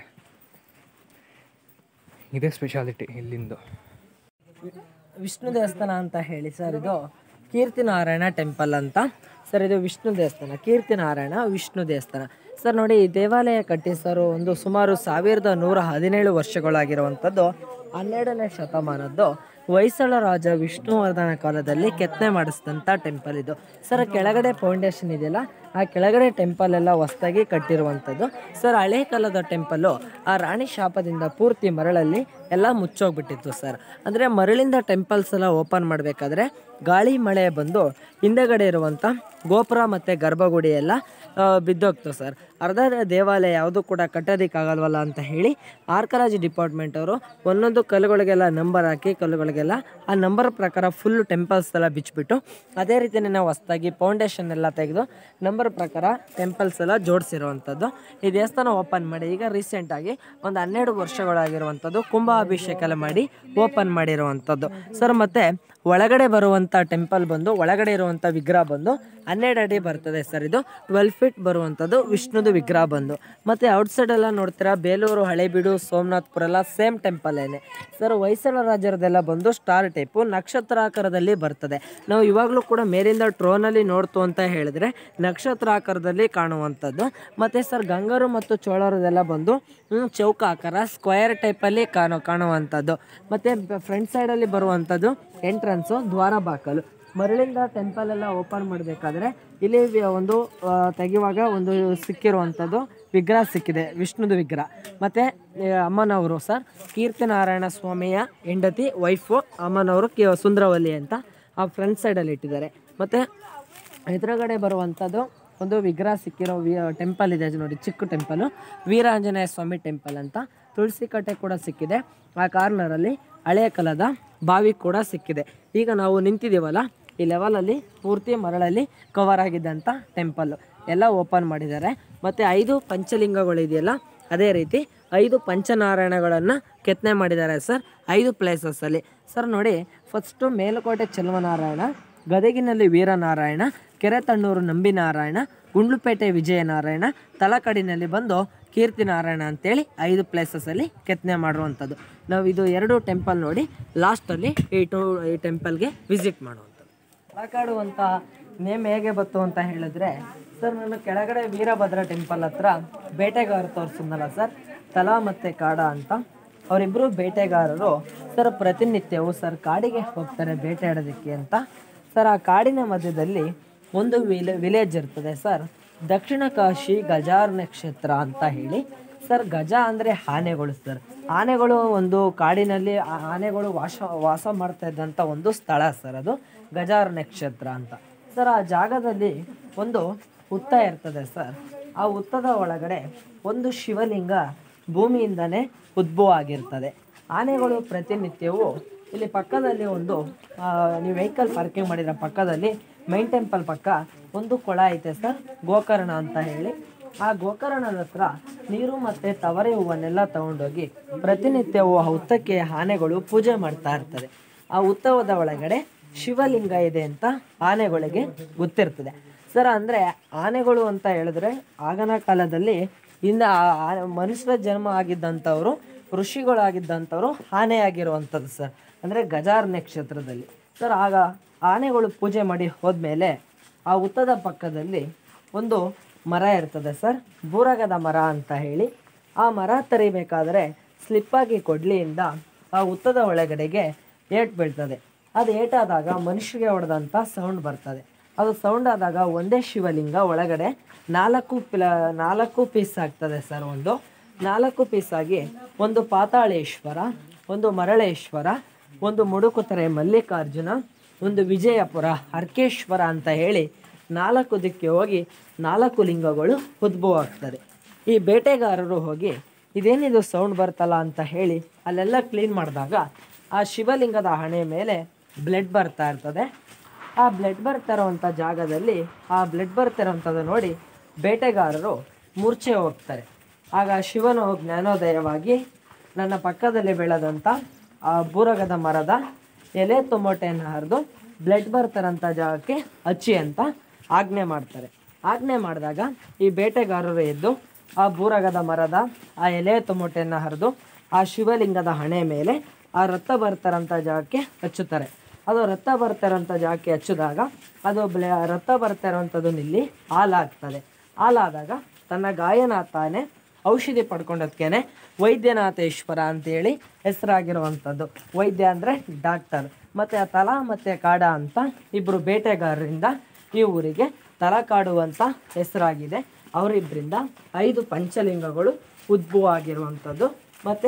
ಇದೇ ಸ್ಪೆಷಾಲಿಟಿ ಇಲ್ಲಿಂದು ವಿಷ್ಣು ದೇವಸ್ಥಾನ ಅಂತ ಹೇಳಿ ಸರ್ ಇದು ಕೀರ್ತಿನಾರಾಯಣ ಟೆಂಪಲ್ ಅಂತ ಸರ್ ಇದು ವಿಷ್ಣು ದೇವಸ್ಥಾನ ಕೀರ್ತಿನಾರಾಯಣ ವಿಷ್ಣು ದೇವಸ್ಥಾನ ಸರ್ ನೋಡಿ ಈ ದೇವಾಲಯ ಕಟ್ಟಿಸರು ಒಂದು ಸುಮಾರು ಸಾವಿರದ ನೂರ ಹದಿನೇಳು ವರ್ಷಗಳಾಗಿರುವಂಥದ್ದು ಹನ್ನೆರಡನೇ ಶತಮಾನದ್ದು ಹೊಯ್ಸಳ ರಾಜ ವಿಷ್ಣುವರ್ಧನ ಕಾಲದಲ್ಲಿ ಕೆತ್ತನೆ ಮಾಡಿಸಿದಂಥ ಟೆಂಪಲ್ ಇದು ಸರ್ ಕೆಳಗಡೆ ಫೌಂಡೇಶನ್ ಇದೆಯಲ್ಲ ಆ ಕೆಳಗಡೆ ಟೆಂಪಲ್ ಎಲ್ಲ ಹೊಸ್ದಾಗಿ ಕಟ್ಟಿರುವಂಥದ್ದು ಸರ್ ಹಳೆ ಕಾಲದ ಟೆಂಪಲ್ಲು ಆ ರಾಣಿ ಶಾಪದಿಂದ ಪೂರ್ತಿ ಮರಳಲ್ಲಿ ಎಲ್ಲ ಮುಚ್ಚೋಗ್ಬಿಟ್ಟಿತ್ತು ಸರ್ ಅಂದರೆ ಮರಳಿಂದ ಟೆಂಪಲ್ಸ್ ಎಲ್ಲ ಓಪನ್ ಮಾಡಬೇಕಾದ್ರೆ ಗಾಳಿ ಮಳೆ ಬಂದು ಹಿಂದೆಗಡೆ ಇರುವಂಥ ಗೋಪುರ ಮತ್ತು ಗರ್ಭಗುಡಿ ಎಲ್ಲ ಆ, ಬಿದ್ದೋಗ್ತು ಸರ್ ಅರ್ಧ ದೇವಾಲಯ ಯಾವುದು ಕೂಡ ಕಟ್ಟೋದಕ್ಕಾಗಲ್ವಲ್ಲ ಅಂತ ಹೇಳಿ ಆರ್ಕರಾಜಿ ಡಿಪಾರ್ಟ್ಮೆಂಟ್ ಅವರು ಒಂದೊಂದು ಕಲ್ಲುಗಳಿಗೆಲ್ಲ ನಂಬರ್ ಹಾಕಿ ಕಲ್ಲುಗಳಿಗೆಲ್ಲ ಆ ನಂಬರ್ ಪ್ರಕಾರ ಫುಲ್ ಟೆಂಪಲ್ಸ್ ಎಲ್ಲ ಬಿಚ್ಚಿಬಿಟ್ಟು ಅದೇ ರೀತಿಯೇ ನಾವು ಹೊಸ್ದಾಗಿ ಫೌಂಡೇಶನ್ ಎಲ್ಲ ತೆಗೆದು ನಂಬರ್ ನಂಬರ್ ಪ್ರಕಾರ ಟೆಂಪಲ್ಸ್ ಎಲ್ಲ ಜೋಡಿಸಿರುವಂಥದ್ದು ಈ ದೇವಸ್ಥಾನ ಓಪನ್ ಮಾಡಿ ಈಗ ರೀಸೆಂಟಾಗಿ ಒಂದು ಹನ್ನೆರಡು ವರ್ಷಗಳಾಗಿರುವಂಥದ್ದು ಕುಂಭಾಭಿಷೇಕ ಎಲ್ಲ ಮಾಡಿ ಓಪನ್ ಮಾಡಿರುವಂಥದ್ದು ಸರ್ ಮತ್ತು ಒಳಗಡೆ ಬರುವಂಥ ಟೆಂಪಲ್ ಬಂದು ಒಳಗಡೆ ಇರುವಂಥ ವಿಗ್ರಹ ಬಂದು ಹನ್ನೆರಡು ಅಡಿ ಬರ್ತದೆ ಸರ್ ಇದು ಟ್ವೆಲ್ ಫೀಟ್ ಬರುವಂಥದ್ದು ವಿಷ್ಣುದು ವಿಗ್ರಹ ಬಂದು ಮತ್ತು ಔಟ್ಸೈಡ್ ಎಲ್ಲ ನೋಡ್ತೀರಾ ಬೇಲೂರು ಹಳೇಬೀಡು ಸೋಮನಾಥ್ಪುರ ಎಲ್ಲ ಸೇಮ್ ಟೆಂಪಲ್ ಏನೆ ಸರ್ ಹೊಯ್ಸಳ ರಾಜರದೆಲ್ಲ ಬಂದು ಸ್ಟಾರ್ ಟೈಪು ನಕ್ಷತ್ರಾಕಾರದಲ್ಲಿ ಬರ್ತದೆ ನಾವು ಇವಾಗಲೂ ಕೂಡ ಮೇಲಿಂದ ಟ್ರೋನಲ್ಲಿ ನೋಡ್ತು ಅಂತ ಹೇಳಿದ್ರೆ ನಕ್ಷತ್ರಾಕಾರದಲ್ಲಿ ಕಾಣುವಂಥದ್ದು ಮತ್ತು ಸರ್ ಗಂಗರು ಮತ್ತು ಚೋಳರದೆಲ್ಲ ಬಂದು ಹ್ಮ್, ಚೌಕ ಆಕಾರ ಸ್ಕ್ವಯರ್ ಟೈಪಲ್ಲಿ ಕಾಣೋ ಕಾಣುವಂಥದ್ದು ಮತ್ತು ಫ್ರಂಟ್ ಸೈಡಲ್ಲಿ ಬರುವಂಥದ್ದು ಎಂಟ್ರೆನ್ಸು ದ್ವಾರ ಬಾಕಲು ಮರಳಿಂದ ಟೆಂಪಲ್ ಎಲ್ಲ ಓಪನ್ ಮಾಡಬೇಕಾದ್ರೆ ಇಲ್ಲಿ ವಿ- ಒಂದು ಆ, ತೆಗೆಯುವಾಗ ಒಂದು ಸಿಕ್ಕಿರುವಂಥದ್ದು ವಿಗ್ರಹ ಸಿಕ್ಕಿದೆ ವಿಷ್ಣುದು ವಿಗ್ರಹ ಮತ್ತು ಅಮ್ಮನವರು ಸರ್ ಕೀರ್ತಿನಾರಾಯಣ ಸ್ವಾಮಿಯ ಹೆಂಡತಿ ವೈಫು ಅಮ್ಮನವರು ಕಿ ಸುಂದರವಲ್ಲಿ ಅಂತ ಆ ಫ್ರಂಟ್ ಸೈಡಲ್ಲಿ ಇಟ್ಟಿದ್ದಾರೆ ಮತ್ತು ಎದುರುಗಡೆ ಬರುವಂಥದ್ದು ಒಂದು ವಿಗ್ರಹ ಸಿಕ್ಕಿರೋ ವಿ ಟೆಂಪಲ್ ಇದೆ ನೋಡಿ ಚಿಕ್ಕ ಟೆಂಪಲು ವೀರಾಂಜನೇಯ ಸ್ವಾಮಿ ಟೆಂಪಲ್ ಅಂತ ತುಳಸಿ ಕಟ್ಟೆ ಕೂಡ ಸಿಕ್ಕಿದೆ ಆ ಕಾರ್ನರಲ್ಲಿ ಹಳೆಯ ಕಾಲದ ಬಾವಿ ಕೂಡ ಸಿಕ್ಕಿದೆ ಈಗ ನಾವು ನಿಂತಿದ್ದೀವಲ್ಲ ಈ ಲೆವೆಲಲ್ಲಿ ಪೂರ್ತಿ ಮರಳಲ್ಲಿ ಕವರ್ ಆಗಿದ್ದಂಥ ಟೆಂಪಲ್ಲು ಎಲ್ಲ ಓಪನ್ ಮಾಡಿದ್ದಾರೆ ಮತ್ತು ಐದು ಪಂಚಲಿಂಗಗಳಿದೆಯಲ್ಲ ಅದೇ ರೀತಿ ಐದು ಪಂಚನಾರಾಯಣಗಳನ್ನು ಕೆತ್ತನೆ ಮಾಡಿದ್ದಾರೆ ಸರ್ ಐದು ಪ್ಲೇಸಸ್ಸಲ್ಲಿ ಸರ್ ನೋಡಿ ಫಸ್ಟು ಮೇಲುಕೋಟೆ ಚೆಲುವನಾರಾಯಣ ಗದಗಿನಲ್ಲಿ ವೀರನಾರಾಯಣ ಕೆರೆತಣ್ಣೂರು ನಂಬಿನಾರಾಯಣ ಗುಂಡ್ಲುಪೇಟೆ ವಿಜಯನಾರಾಯಣ ತಲಕಡಿನಲ್ಲಿ ಬಂದು ಕೀರ್ತಿನಾರಾಯಣ ಅಂತೇಳಿ ಐದು ಪ್ಲೇಸಸಲ್ಲಿ ಕೆತ್ತನೆ ಮಾಡಿರುವಂಥದ್ದು ನಾವು ಇದು ಎರಡು ಟೆಂಪಲ್ ನೋಡಿ ಲಾಸ್ಟಲ್ಲಿ ಈ ಟು ಈ ಟೆಂಪಲ್ಗೆ ವಿಸಿಟ್ ಮಾಡುವಂಥದ್ದು ತಲಕಾಡು ಅಂತ ನೇಮ್ ಹೇಗೆ ಬಂತು ಅಂತ ಹೇಳಿದ್ರೆ ಸರ್ ನಾನು ಕೆಳಗಡೆ ವೀರಭದ್ರ ಟೆಂಪಲ್ ಹತ್ರ ಬೇಟೆಗಾರ ತೋರಿಸಿದ್ನಲ್ಲ ಸರ್ ತಲಾ ಮತ್ತು ಕಾಡ ಅಂತ ಅವರಿಬ್ಬರು ಬೇಟೆಗಾರರು ಸರ್ ಪ್ರತಿನಿತ್ಯವೂ ಸರ್ ಕಾಡಿಗೆ ಹೋಗ್ತಾರೆ ಬೇಟೆಯಾಡೋದಕ್ಕೆ ಅಂತ ಸರ್ ಆ ಕಾಡಿನ ಮಧ್ಯದಲ್ಲಿ ಒಂದು ವಿಲೆ ವಿಲೇಜ್ ಇರ್ತದೆ ಸರ್ ದಕ್ಷಿಣ ಕಾಶಿ ಗಜಾರ್ ನಕ್ಷತ್ರ ಅಂತ ಹೇಳಿ ಸರ್ ಗಜ ಅಂದರೆ ಆನೆಗಳು ಸರ್ ಆನೆಗಳು ಒಂದು ಕಾಡಿನಲ್ಲಿ ಆ ಆನೆಗಳು ವಾಸ ವಾಸ ಮಾಡ್ತಾ ಇದ್ದಂಥ ಒಂದು ಸ್ಥಳ ಸರ್ ಅದು ಗಜಾರ್ ನಕ್ಷತ್ರ ಅಂತ ಸರ್ ಆ ಜಾಗದಲ್ಲಿ ಒಂದು ಹುತ್ತ ಇರ್ತದೆ ಸರ್ ಆ ಹುತ್ತದ ಒಳಗಡೆ ಒಂದು ಶಿವಲಿಂಗ ಭೂಮಿಯಿಂದನೇ ಉದ್ಭವ ಆಗಿರ್ತದೆ ಆನೆಗಳು ಪ್ರತಿನಿತ್ಯವೂ ಇಲ್ಲಿ ಪಕ್ಕದಲ್ಲಿ ಒಂದು ಆ, ನೀವು ವೆಹಿಕಲ್ ಪಾರ್ಕಿಂಗ್ ಮಾಡಿರೋ ಪಕ್ಕದಲ್ಲಿ ಮೈನ್ ಟೆಂಪಲ್ ಪಕ್ಕ ಒಂದು ಕೊಳ ಐತೆ ಸರ್ ಗೋಕರ್ಣ ಅಂತ ಹೇಳಿ ಆ ಗೋಕರ್ಣದ ಹತ್ರ ನೀರು ಮತ್ತು ತವರೆ ಹೂವನ್ನೆಲ್ಲ ತಗೊಂಡೋಗಿ ಪ್ರತಿನಿತ್ಯವೂ ಆ ಹುತ್ತಕ್ಕೆ ಆನೆಗಳು ಪೂಜೆ ಮಾಡ್ತಾ ಇರ್ತದೆ ಆ ಉತ್ಸವದ ಒಳಗಡೆ ಶಿವಲಿಂಗ ಇದೆ ಅಂತ ಆನೆಗಳಿಗೆ ಗೊತ್ತಿರ್ತದೆ ಸರ್ ಅಂದರೆ ಆನೆಗಳು ಅಂತ ಹೇಳಿದ್ರೆ ಆಗಿನ ಕಾಲದಲ್ಲಿ ಇನ್ನು ಆ- ಆ- ಮನುಷ್ಯರ ಜನ್ಮ ಆಗಿದ್ದಂಥವ್ರು ಋಷಿಗಳಾಗಿದ್ದಂಥವ್ರು ಆನೆ ಆಗಿರುವಂಥದ್ದು ಸರ್ ಅಂದರೆ ಗಜಾರ್ ನಕ್ಷತ್ರದಲ್ಲಿ ಸರ್ ಆಗ ಆನೆಗಳು ಪೂಜೆ ಮಾಡಿ ಹೋದ್ಮೇಲೆ ಆ ಉತ್ತದ ಪಕ್ಕದಲ್ಲಿ ಒಂದು ಮರ ಇರ್ತದೆ ಸರ್ ಬೂರಗದ ಮರ ಅಂತ ಹೇಳಿ ಆ ಮರ ತರಿಬೇಕಾದ್ರೆ ಸ್ಲಿಪ್ಪಾಗಿ ಕೊಡ್ಲಿಯಿಂದ ಆ ಉತ್ತದ ಒಳಗಡೆಗೆ ಏಟ್ ಬೀಳ್ತದೆ ಅದು ಏಟಾದಾಗ ಮನುಷ್ಯಗೆ ಹೊಡೆದಂಥ ಸೌಂಡ್ ಬರ್ತದೆ ಅದು ಸೌಂಡ್ ಆದಾಗ ಒಂದೇ ಶಿವಲಿಂಗ ಒಳಗಡೆ ನಾಲ್ಕು ಪಿಲ ನಾಲ್ಕು ಪೀಸ್ ಆಗ್ತದೆ ಸರ್ ಒಂದು ನಾಲ್ಕು ಪೀಸ್ ಆಗಿ ಒಂದು ಪಾತಾಳೇಶ್ವರ ಒಂದು ಮರಳೇಶ್ವರ ಒಂದು ಮುಡುಕುತರೆ ಮಲ್ಲಿಕಾರ್ಜುನ ಒಂದು ವಿಜಯಪುರ ಹರ್ಕೇಶ್ವರ ಅಂತ ಹೇಳಿ ನಾಲ್ಕು ದಿಕ್ಕೆ ಹೋಗಿ ನಾಲ್ಕು ಲಿಂಗಗಳು ಉದ್ಭವ ಆಗ್ತದೆ ಈ ಬೇಟೆಗಾರರು ಹೋಗಿ ಇದೇನಿದು ಸೌಂಡ್ ಬರ್ತಲ್ಲ ಅಂತ ಹೇಳಿ ಅಲ್ಲೆಲ್ಲ ಕ್ಲೀನ್ ಮಾಡಿದಾಗ ಆ ಶಿವಲಿಂಗದ ಹಣೆ ಮೇಲೆ ಬ್ಲಡ್ ಬರ್ತಾ ಇರ್ತದೆ ಆ ಬ್ಲಡ್ ಬರ್ತಾ ಇರೋವಂಥ ಜಾಗದಲ್ಲಿ ಆ ಬ್ಲಡ್ ಬರ್ತಾ ಇರೋವಂಥದ್ದು ನೋಡಿ ಬೇಟೆಗಾರರು ಮೂರ್ಛೆ ಹೋಗ್ತಾರೆ ಆಗ ಶಿವನು ಜ್ಞಾನೋದಯವಾಗಿ ನನ್ನ ಪಕ್ಕದಲ್ಲಿ ಬೆಳೆದಂಥ ಆ ಬೂರಗದ ಮರದ ಎಲೆ ತೊಮೊಟೆಯನ್ನು ಹರಿದು ಬ್ಲಡ್ ಬರ್ತಾರಂಥ ಜಾಗಕ್ಕೆ ಹಚ್ಚಿ ಅಂತ ಆಜ್ಞೆ ಮಾಡ್ತಾರೆ ಆಜ್ಞೆ ಮಾಡಿದಾಗ ಈ ಬೇಟೆಗಾರರು ಎದ್ದು ಆ ಬೂರಗದ ಮರದ ಆ ಎಲೆ ತೊಮೊಟೆಯನ್ನು ಹರಿದು ಆ ಶಿವಲಿಂಗದ ಹಣೆ ಮೇಲೆ ಆ ರಕ್ತ ಬರ್ತಾರಂಥ ಜಾಗಕ್ಕೆ ಹಚ್ಚುತ್ತಾರೆ ಅದು ರಕ್ತ ಬರ್ತಾರಂಥ ಜಾಗಕ್ಕೆ ಹಚ್ಚಿದಾಗ ಅದು ಬ್ಲ ರಕ್ತ ಬರ್ತಾ ಇರೋವಂಥದ್ದು ನಿಲ್ಲಿ ಹಾಲಾಗ್ತದೆ ಹಾಲಾದಾಗ ತನ್ನ ಗಾಯನ ತಾನೇ ಔಷಧಿ ಪಡ್ಕೊಂಡದ್ಕೇನೆ ವೈದ್ಯನಾಥೇಶ್ವರ ಅಂತೇಳಿ ಹೆಸರಾಗಿರುವಂಥದ್ದು ವೈದ್ಯ ಅಂದರೆ ಡಾಕ್ಟರ್ ಮತ್ತು ಆ ತಲಾ ಮತ್ತು ಕಾಡ ಅಂತ ಇಬ್ಬರು ಬೇಟೆಗಾರರಿಂದ ಈ ಊರಿಗೆ ತಲಕಾಡು ಅಂತ ಹೆಸರಾಗಿದೆ ಅವರಿಬ್ಬರಿಂದ ಐದು ಪಂಚಲಿಂಗಗಳು ಉದ್ಭವ ಆಗಿರುವಂಥದ್ದು ಮತ್ತು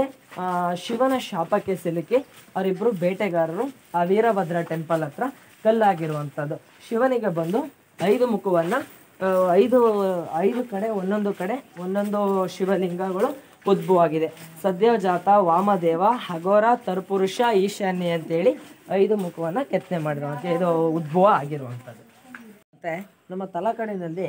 ಶಿವನ ಶಾಪಕ್ಕೆ ಸಿಲುಕಿ ಅವರಿಬ್ಬರು ಬೇಟೆಗಾರರು ಆ ವೀರಭದ್ರ ಟೆಂಪಲ್ ಹತ್ರ ಕಲ್ಲಾಗಿರುವಂಥದ್ದು ಶಿವನಿಗೆ ಬಂದು ಐದು ಮುಖವನ್ನು ಆ, ಐದು ಐದು ಕಡೆ ಒಂದೊಂದು ಕಡೆ ಒಂದೊಂದು ಶಿವಲಿಂಗಗಳು ಉದ್ಭವ ಆಗಿದೆ ಸದ್ಯೋಜಾತ ವಾಮದೇವ ಹಗೋರ ತರ್ಪುರುಷ ಈಶಾನ್ಯ ಅಂತೇಳಿ ಐದು ಮುಖವನ್ನು ಕೆತ್ತನೆ ಮಾಡಿರುವಂಥ ಇದು ಉದ್ಭವ ಆಗಿರುವಂಥದ್ದು ಮತ್ತು ನಮ್ಮ ತಲಕಾಡಿನಲ್ಲಿ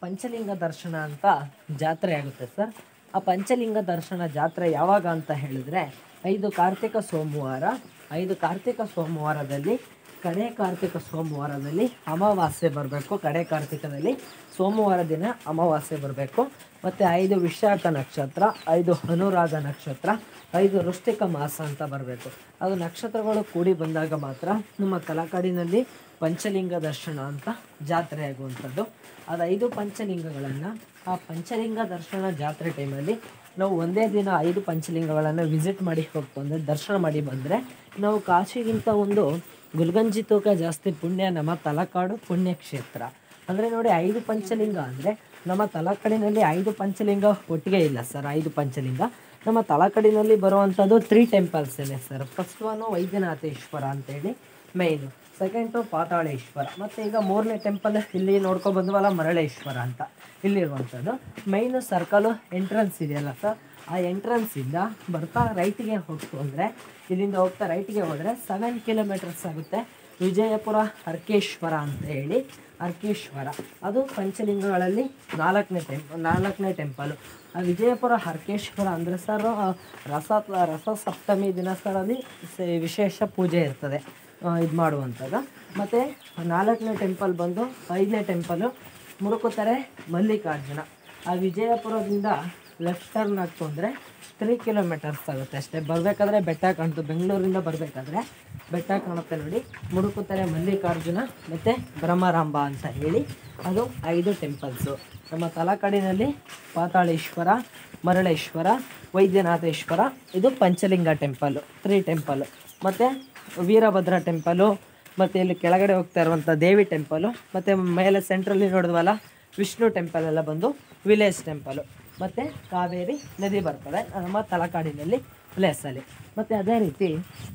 ಪಂಚಲಿಂಗ ದರ್ಶನ ಅಂತ ಜಾತ್ರೆ ಆಗುತ್ತೆ ಸರ್ ಆ ಪಂಚಲಿಂಗ ದರ್ಶನ ಜಾತ್ರೆ ಯಾವಾಗ ಅಂತ ಹೇಳಿದ್ರೆ ಐದು ಕಾರ್ತಿಕ ಸೋಮವಾರ ಐದು ಕಾರ್ತಿಕ ಸೋಮವಾರದಲ್ಲಿ ಕಡೆ ಕಾರ್ತಿಕ ಸೋಮವಾರದಲ್ಲಿ ಅಮಾವಾಸ್ಯೆ ಬರಬೇಕು ಕಡೆ ಕಾರ್ತಿಕದಲ್ಲಿ ಸೋಮವಾರ ದಿನ ಅಮಾವಾಸ್ಯೆ ಬರಬೇಕು ಮತ್ತು ಐದು ವಿಶಾಖ ನಕ್ಷತ್ರ ಐದು ಅನುರಾಧ ನಕ್ಷತ್ರ ಐದು ವೃಶ್ಚಿಕ ಮಾಸ ಅಂತ ಬರಬೇಕು ಅದು ನಕ್ಷತ್ರಗಳು ಕೂಡಿ ಬಂದಾಗ ಮಾತ್ರ ನಮ್ಮ ತಲಕಾಡಿನಲ್ಲಿ ಪಂಚಲಿಂಗ ದರ್ಶನ ಅಂತ ಜಾತ್ರೆ ಆಗುವಂಥದ್ದು ಅದು ಐದು ಪಂಚಲಿಂಗಗಳನ್ನು ಆ ಪಂಚಲಿಂಗ ದರ್ಶನ ಜಾತ್ರೆ ಟೈಮಲ್ಲಿ ನಾವು ಒಂದೇ ದಿನ ಐದು ಪಂಚಲಿಂಗಗಳನ್ನು ವಿಸಿಟ್ ಮಾಡಿ ಹೋಗಿ ಬಂದರೆ ದರ್ಶನ ಮಾಡಿ ಬಂದರೆ ನಾವು ಕಾಶಿಗಿಂತ ಒಂದು ಗುಲ್ಗಂಜಿ ತೂಕ ಜಾಸ್ತಿ ಪುಣ್ಯ ನಮ್ಮ ತಲಕಾಡು ಪುಣ್ಯಕ್ಷೇತ್ರ ಅಂದರೆ ನೋಡಿ ಐದು ಪಂಚಲಿಂಗ ಅಂದರೆ ನಮ್ಮ ತಲಕಡಿನಲ್ಲಿ ಐದು ಪಂಚಲಿಂಗ ಒಟ್ಟಿಗೆ ಇಲ್ಲ ಸರ್ ಐದು ಪಂಚಲಿಂಗ ನಮ್ಮ ತಲಕಡಿನಲ್ಲಿ ಬರುವಂಥದ್ದು ತ್ರೀ ಟೆಂಪಲ್ಸ್ ಇದೆ ಸರ್ ಫಸ್ಟ್ ಒನ್ ವೈದ್ಯನಾಥೇಶ್ವರ ಅಂತೇಳಿ ಮೈನು ಸೆಕೆಂಡು ಪಾತಾಳೇಶ್ವರ ಮತ್ತು ಈಗ ಮೂರನೇ ಟೆಂಪಲ್ ಇಲ್ಲಿ ನೋಡ್ಕೊ ಬಂದ್ವಲ್ಲ ಮರಳೇಶ್ವರ ಅಂತ ಇಲ್ಲಿರುವಂಥದ್ದು ಮೈನು ಸರ್ಕಲು ಎಂಟ್ರೆನ್ಸ್ ಇದೆಯಲ್ಲ ಸರ್ ಆ ಎಂಟ್ರೆನ್ಸಿಂದ ಬರ್ತಾ ರೈಟಿಗೆ ಹೋಗ್ತು ಅಂದರೆ ಇಲ್ಲಿಂದ ಹೋಗ್ತಾ ರೈಟಿಗೆ ಹೋದರೆ ಸೆವೆನ್ ಕಿಲೋಮೀಟರ್ಸ್ ಆಗುತ್ತೆ ವಿಜಯಪುರ ಅರ್ಕೇಶ್ವರ ಅಂತ ಹೇಳಿ ಅರ್ಕೇಶ್ವರ ಅದು ಪಂಚಲಿಂಗಗಳಲ್ಲಿ ನಾಲ್ಕನೇ ಟೆಂಪ್ ನಾಲ್ಕನೇ ಟೆಂಪಲು ಆ ವಿಜಯಪುರ ಹರ್ಕೇಶ್ವರ ಅಂದರೆ ಸರ್ ಆ, ರಸ ರಸ ಸಪ್ತಮಿ ದಿನ ಸರ್ ಅಲ್ಲಿ ಸ- ವಿಶೇಷ ಪೂಜೆ ಇರ್ತದೆ ಇದು ಮಾಡುವಂಥದ್ದು ಮತ್ತು ನಾಲ್ಕನೇ ಟೆಂಪಲ್ ಬಂದು ಐದನೇ ಟೆಂಪಲು ಮುರುಕುತರೆ ಮಲ್ಲಿಕಾರ್ಜುನ ಆ ವಿಜಯಪುರದಿಂದ ಲೆಫ್ಟ್ ಟರ್ನ್ ಆಗ್ತು ಅಂದರೆ ತ್ರೀ ಕಿಲೋಮೀಟರ್ಸ್ ಆಗುತ್ತೆ ಅಷ್ಟೇ ಬರಬೇಕಾದ್ರೆ ಬೆಟ್ಟ ಕಾಣ್ತು ಬೆಂಗಳೂರಿಂದ ಬರಬೇಕಾದ್ರೆ ಬೆಟ್ಟ ಕಾಣುತ್ತೆ ನೋಡಿ ಮುಡುಕುತರೆ ಮಲ್ಲಿಕಾರ್ಜುನ ಮತ್ತು ಬ್ರಹ್ಮರಾಂಬ ಅಂತ ಹೇಳಿ ಅದು ಐದು ಟೆಂಪಲ್ಸು ನಮ್ಮ ತಲಕಾಡಿನಲ್ಲಿ ಪಾತಾಳೇಶ್ವರ ಮರಳೇಶ್ವರ ವೈದ್ಯನಾಥೇಶ್ವರ ಇದು ಪಂಚಲಿಂಗ ಟೆಂಪಲ್ಲು ತ್ರೀ ಟೆಂಪಲ್ಲು ಮತ್ತು ವೀರಭದ್ರ ಟೆಂಪಲು ಮತ್ತು ಇಲ್ಲಿ ಕೆಳಗಡೆ ಹೋಗ್ತಾ ಇರುವಂಥ ದೇವಿ ಟೆಂಪಲು ಮತ್ತು ಮೇಲೆ ಸೆಂಟ್ರಲ್ಲಿ ನೋಡಿದ್ವಲ್ಲ ವಿಷ್ಣು ಟೆಂಪಲ್ ಎಲ್ಲ ಬಂದು ವಿಲೇಜ್ ಟೆಂಪಲು ಮತ್ತು ಕಾವೇರಿ ನದಿ ಬರ್ತದೆ ನಮ್ಮ ತಲಕಾಡಿನಲ್ಲಿ ಪ್ಲೇಸಲ್ಲಿ ಮತ್ತು ಅದೇ ರೀತಿ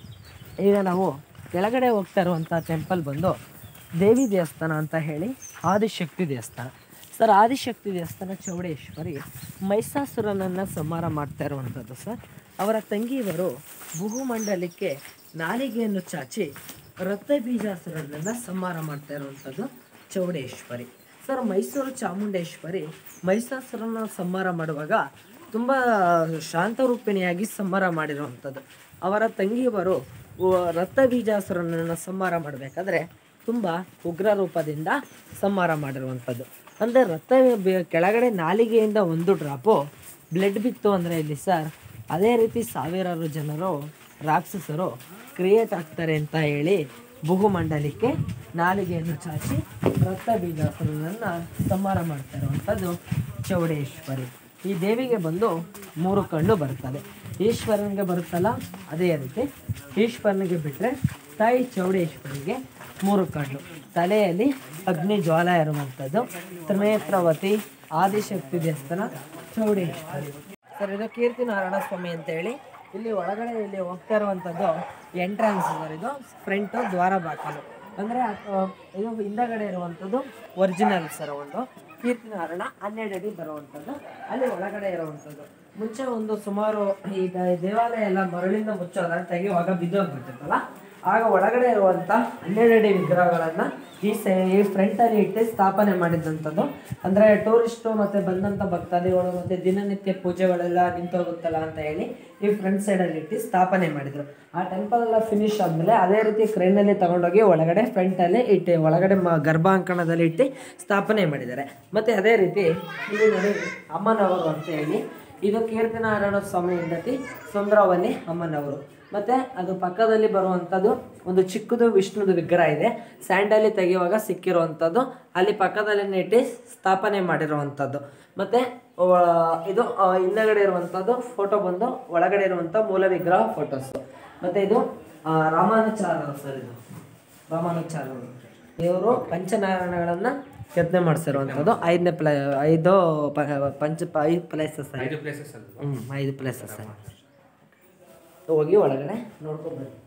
ಈಗ ನಾವು ಕೆಳಗಡೆ ಹೋಗ್ತಾ ಇರುವಂಥ ಟೆಂಪಲ್ ಬಂದು ದೇವಿ ದೇವಸ್ಥಾನ ಅಂತ ಹೇಳಿ ಆದಿಶಕ್ತಿ ದೇವಸ್ಥಾನ ಸರ್ ಆದಿಶಕ್ತಿ ದೇವಸ್ಥಾನ ಚೌಡೇಶ್ವರಿ ಮೈಸಾಸುರನನ್ನು ಸಂಹಾರ ಮಾಡ್ತಾ ಇರುವಂಥದ್ದು ಸರ್ ಅವರ ತಂಗಿಯವರು ಭೂಮಂಡಲಕ್ಕೆ ನಾಲಿಗೆಯನ್ನು ಚಾಚಿ ರಥ ಬೀಜಾಸುರನನ್ನು ಸಂಹಾರ ಮಾಡ್ತಾ ಇರುವಂಥದ್ದು ಚೌಡೇಶ್ವರಿ ಸರ್ ಮೈಸೂರು ಚಾಮುಂಡೇಶ್ವರಿ ಮೈಸಾಸುರನ ಸಂಹಾರ ಮಾಡುವಾಗ ತುಂಬ ಶಾಂತರೂಪಿಣಿಯಾಗಿ ಸಂಹಾರ ಮಾಡಿರುವಂಥದ್ದು ಅವರ ತಂಗಿಯವರು ವ- ರಥ ಬೀಜಾಸುರನನ್ನು ಸಂಹಾರ ಮಾಡಬೇಕಾದ್ರೆ ತುಂಬ ಉಗ್ರ ರೂಪದಿಂದ ಸಂಹಾರ ಮಾಡಿರುವಂಥದ್ದು ಅಂದರೆ ರಥ ಬೆ- ಕೆಳಗಡೆ ನಾಲಿಗೆಯಿಂದ ಒಂದು ಡ್ರಾಪು ಬ್ಲಡ್ ಬಿತ್ತು ಅಂದರೆ ಇಲ್ಲಿ ಸರ್ ಅದೇ ರೀತಿ ಸಾವಿರಾರು ಜನರು ರಾಕ್ಷಸರು ಕ್ರಿಯೇಟ್ ಆಗ್ತಾರೆ ಅಂತ ಹೇಳಿ ಭೂಮಂಡಲಕ್ಕೆ ನಾಲಿಗೆಯನ್ನು ಚಾಚಿ ರಕ್ತ ಬೀಜಾಸುರನನ್ನು ಸಂಹಾರ ಮಾಡ್ತಾ ಇರುವಂಥದ್ದು ಚೌಡೇಶ್ವರಿ ಈ ದೇವಿಗೆ ಬಂದು ಮೂರು ಕಣ್ಣು ಬರ್ತದೆ ಈಶ್ವರನಿಗೆ ಬರುತ್ತಲ್ಲ ಅದೇ ರೀತಿ ಈಶ್ವರನಿಗೆ ಬಿಟ್ಟರೆ ತಾಯಿ ಚೌಡೇಶ್ವರಿಗೆ ಮೂರು ಕಣ್ಣು ತಲೆಯಲ್ಲಿ ಅಗ್ನಿ ಜ್ವಾಲ ಇರುವಂಥದ್ದು ತ್ರಿನೇತ್ರವತಿ ಆದಿಶಕ್ತಿ ದೇವಸ್ಥಾನ ಚೌಡೇಶ್ವರಿ ಸರ್ ಇದು ಕೀರ್ತಿ ನಾರಾಯಣ ಸ್ವಾಮಿ ಅಂತ ಹೇಳಿ ಇಲ್ಲಿ ಒಳಗಡೆ ಇಲ್ಲಿ ಹೋಗ್ತಾ ಇರುವಂಥದ್ದು ಎಂಟ್ರೆನ್ಸ್ ಸರ್ ಇದು ಫ್ರಂಟು ದ್ವಾರ ಬಾಕಲು ಅಂದರೆ ಇದು ಹಿಂದಗಡೆ ಇರುವಂಥದ್ದು ಒರಿಜಿನಲ್ ಸರ್ ಒಂದು ಕೀರ್ತಿ ನಾರಾಯಣ ಹನ್ನೆರಡು ಅಡಿ ಬರುವಂಥದ್ದು ಅಲ್ಲಿ ಒಳಗಡೆ ಇರುವಂಥದ್ದು ಮುಂಚೆ ಒಂದು ಸುಮಾರು ಈ ದ- ದೇವಾಲಯ ಎಲ್ಲ ಮರಳಿಂದ ಮುಚ್ಚೋದಾಗ ತೆಗೆಯುವಾಗ ಬಿದ್ದೋಗ್ಬಿಟ್ಟಿರ್ತಲ್ಲ ಆಗ ಒಳಗಡೆ ಇರುವಂಥ ಹನ್ನೆರಡು ಅಡಿ ವಿಗ್ರಹಗಳನ್ನು ಈ ಸೆ ಈ ಫ್ರಂಟಲ್ಲಿ ಇಟ್ಟು ಸ್ಥಾಪನೆ ಮಾಡಿದಂಥದ್ದು ಅಂದರೆ ಟೂರಿಸ್ಟು ಮತ್ತು ಬಂದಂಥ ಭಕ್ತಾದಿಗಳು ಮತ್ತು ದಿನನಿತ್ಯ ಪೂಜೆಗಳೆಲ್ಲ ನಿಂತೋಗುತ್ತಲ್ಲ ಅಂತ ಹೇಳಿ ಈ ಫ್ರಂಟ್ ಸೈಡಲ್ಲಿ ಇಟ್ಟು ಸ್ಥಾಪನೆ ಮಾಡಿದರು ಆ ಟೆಂಪಲ್ ಎಲ್ಲ ಫಿನಿಶ್ ಆದಮೇಲೆ ಅದೇ ರೀತಿ ಕ್ರೈನಲ್ಲಿ ತಗೊಂಡೋಗಿ ಒಳಗಡೆ ಫ್ರಂಟಲ್ಲಿ ಇಟ್ಟು ಒಳಗಡೆ ಮ ಗರ್ಭಾಂಕಣದಲ್ಲಿ ಇಟ್ಟು ಸ್ಥಾಪನೆ ಮಾಡಿದ್ದಾರೆ ಮತ್ತು ಅದೇ ರೀತಿ ಇಲ್ಲಿ ನೋಡಿ ಅಮ್ಮನವರು ಅಂತ ಹೇಳಿ ಇದು ಕೀರ್ತಿನಾರಾಯಣ ಸ್ವಾಮಿ ಹೆಂಡತಿ ಸುಂದರವಲ್ಲಿ ಅಮ್ಮನವರು ಮತ್ತೆ ಅದು ಪಕ್ಕದಲ್ಲಿ ಬರುವಂಥದ್ದು ಒಂದು ಚಿಕ್ಕದು ವಿಷ್ಣುದು ವಿಗ್ರಹ ಇದೆ ಸ್ಯಾಂಡಲ್ಲಿ ತೆಗೆಯುವಾಗ ಸಿಕ್ಕಿರುವಂಥದ್ದು ಅಲ್ಲಿ ಪಕ್ಕದಲ್ಲಿ ಇಟ್ಟು ಸ್ಥಾಪನೆ ಮಾಡಿರುವಂಥದ್ದು ಮತ್ತೆ ಒ- ಇದು ಆ, ಹಿಂದಗಡೆ ಇರುವಂಥದ್ದು ಫೋಟೋ ಬಂದು ಒಳಗಡೆ ಇರುವಂಥ ಮೂಲ ವಿಗ್ರಹ ಫೋಟೋಸು ಮತ್ತೆ ಇದು ಆ, ರಾಮಾನುಚಾರ ಸರ್ ಇದು ರಾಮಾನುಚಾರರು ಇವರು ಪಂಚನಾರಾಯಣಗಳನ್ನ ಕೆತ್ತನೆ ಮಾಡಿಸಿರುವಂಥದ್ದು ಐದನೇ ಪ್ಲೇ ಐದು ಪ- ಪಂಚ ಐದು ಪ್ಲೇಸಸ್ ಐದು ಪ್ಲೇಸಸ್ ಅದು ಹ್ಞೂ ಐದು ಪ್ಲೇಸಸ್ ಹೋಗಿ ಒಳಗಡೆ ನೋಡ್ಕೊಂಡು ಬನ್ನಿ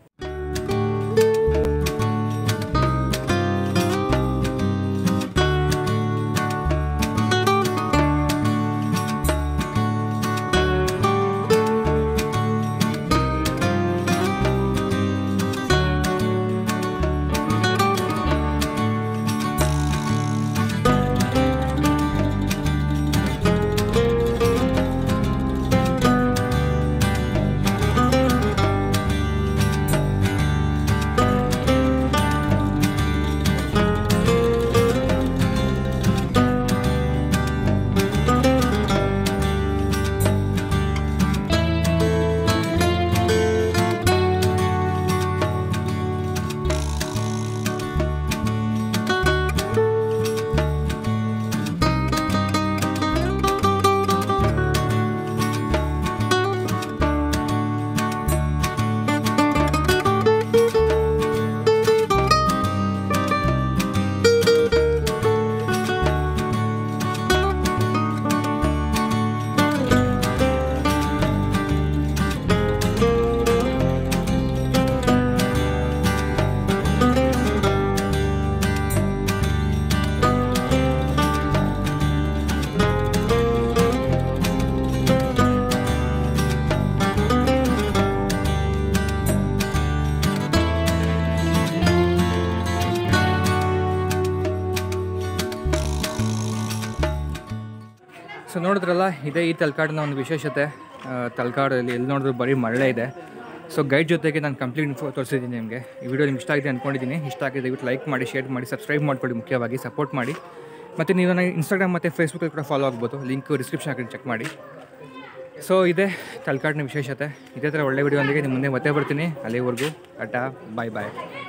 ಸೊ ನೋಡಿದ್ರಲ್ಲ ಇದೇ ಈ ತಲಕಾಡಿನ ಒಂದು ವಿಶೇಷತೆ ಆ, ತಲಕಾಡಲ್ಲಿ ಎಲ್ಲಿ ನೋಡಿದ್ರು ಬರೀ ಮರಳೆ ಇದೆ ಸೊ ಗೈಡ್ ಜೊತೆಗೆ ನಾನು ಕಂಪ್ಲೀಟ್ ಇನ್ಫೋ ತೋರಿಸಿದ್ದೀನಿ ನಿಮಗೆ ಈ ವಿಡಿಯೋ ನಿಮ್ಗೆ ಇಷ್ಟ ಆಗಿದೆ ಅಂದ್ಕೊಂಡಿದ್ದೀನಿ ಇಷ್ಟ ಆಗಿದೆ ದಯವಿಟ್ಟು ಲೈಕ್ ಮಾಡಿ ಶೇರ್ ಮಾಡಿ ಸಬ್ಸ್ಕ್ರೈಬ್ ಮಾಡ್ಕೊಳ್ಳಿ ಮುಖ್ಯವಾಗಿ ಸಪೋರ್ಟ್ ಮಾಡಿ ಮತ್ತು ನೀವು ನನಗೆ ಇನ್ಸ್ಟಾಗ್ರಾಮ್ ಮತ್ತು ಫೇಸ್ಬುಕ್ಕಲ್ಲಿ ಕೂಡ ಫಾಲೋ ಆಗ್ಬೋದು ಲಿಂಕ್ ಡಿಸ್ಕ್ರಿಪ್ಷನ್ ಹಾಕಿ ಚೆಕ್ ಮಾಡಿ ಸೊ ಇದೇ ತಲಕಾಡಿನ ವಿಶೇಷತೆ ಇದೇ ಥರ ಒಳ್ಳೆ ವಿಡಿಯೋ ಒಂದಿಗೆ ನಿಮ್ಮ ಮುಂದೆ ಮತ್ತೆ ಬರ್ತೀನಿ ಅಲ್ಲಿವರೆಗೂ ಟಾಟಾ ಬಾಯ್ ಬಾಯ್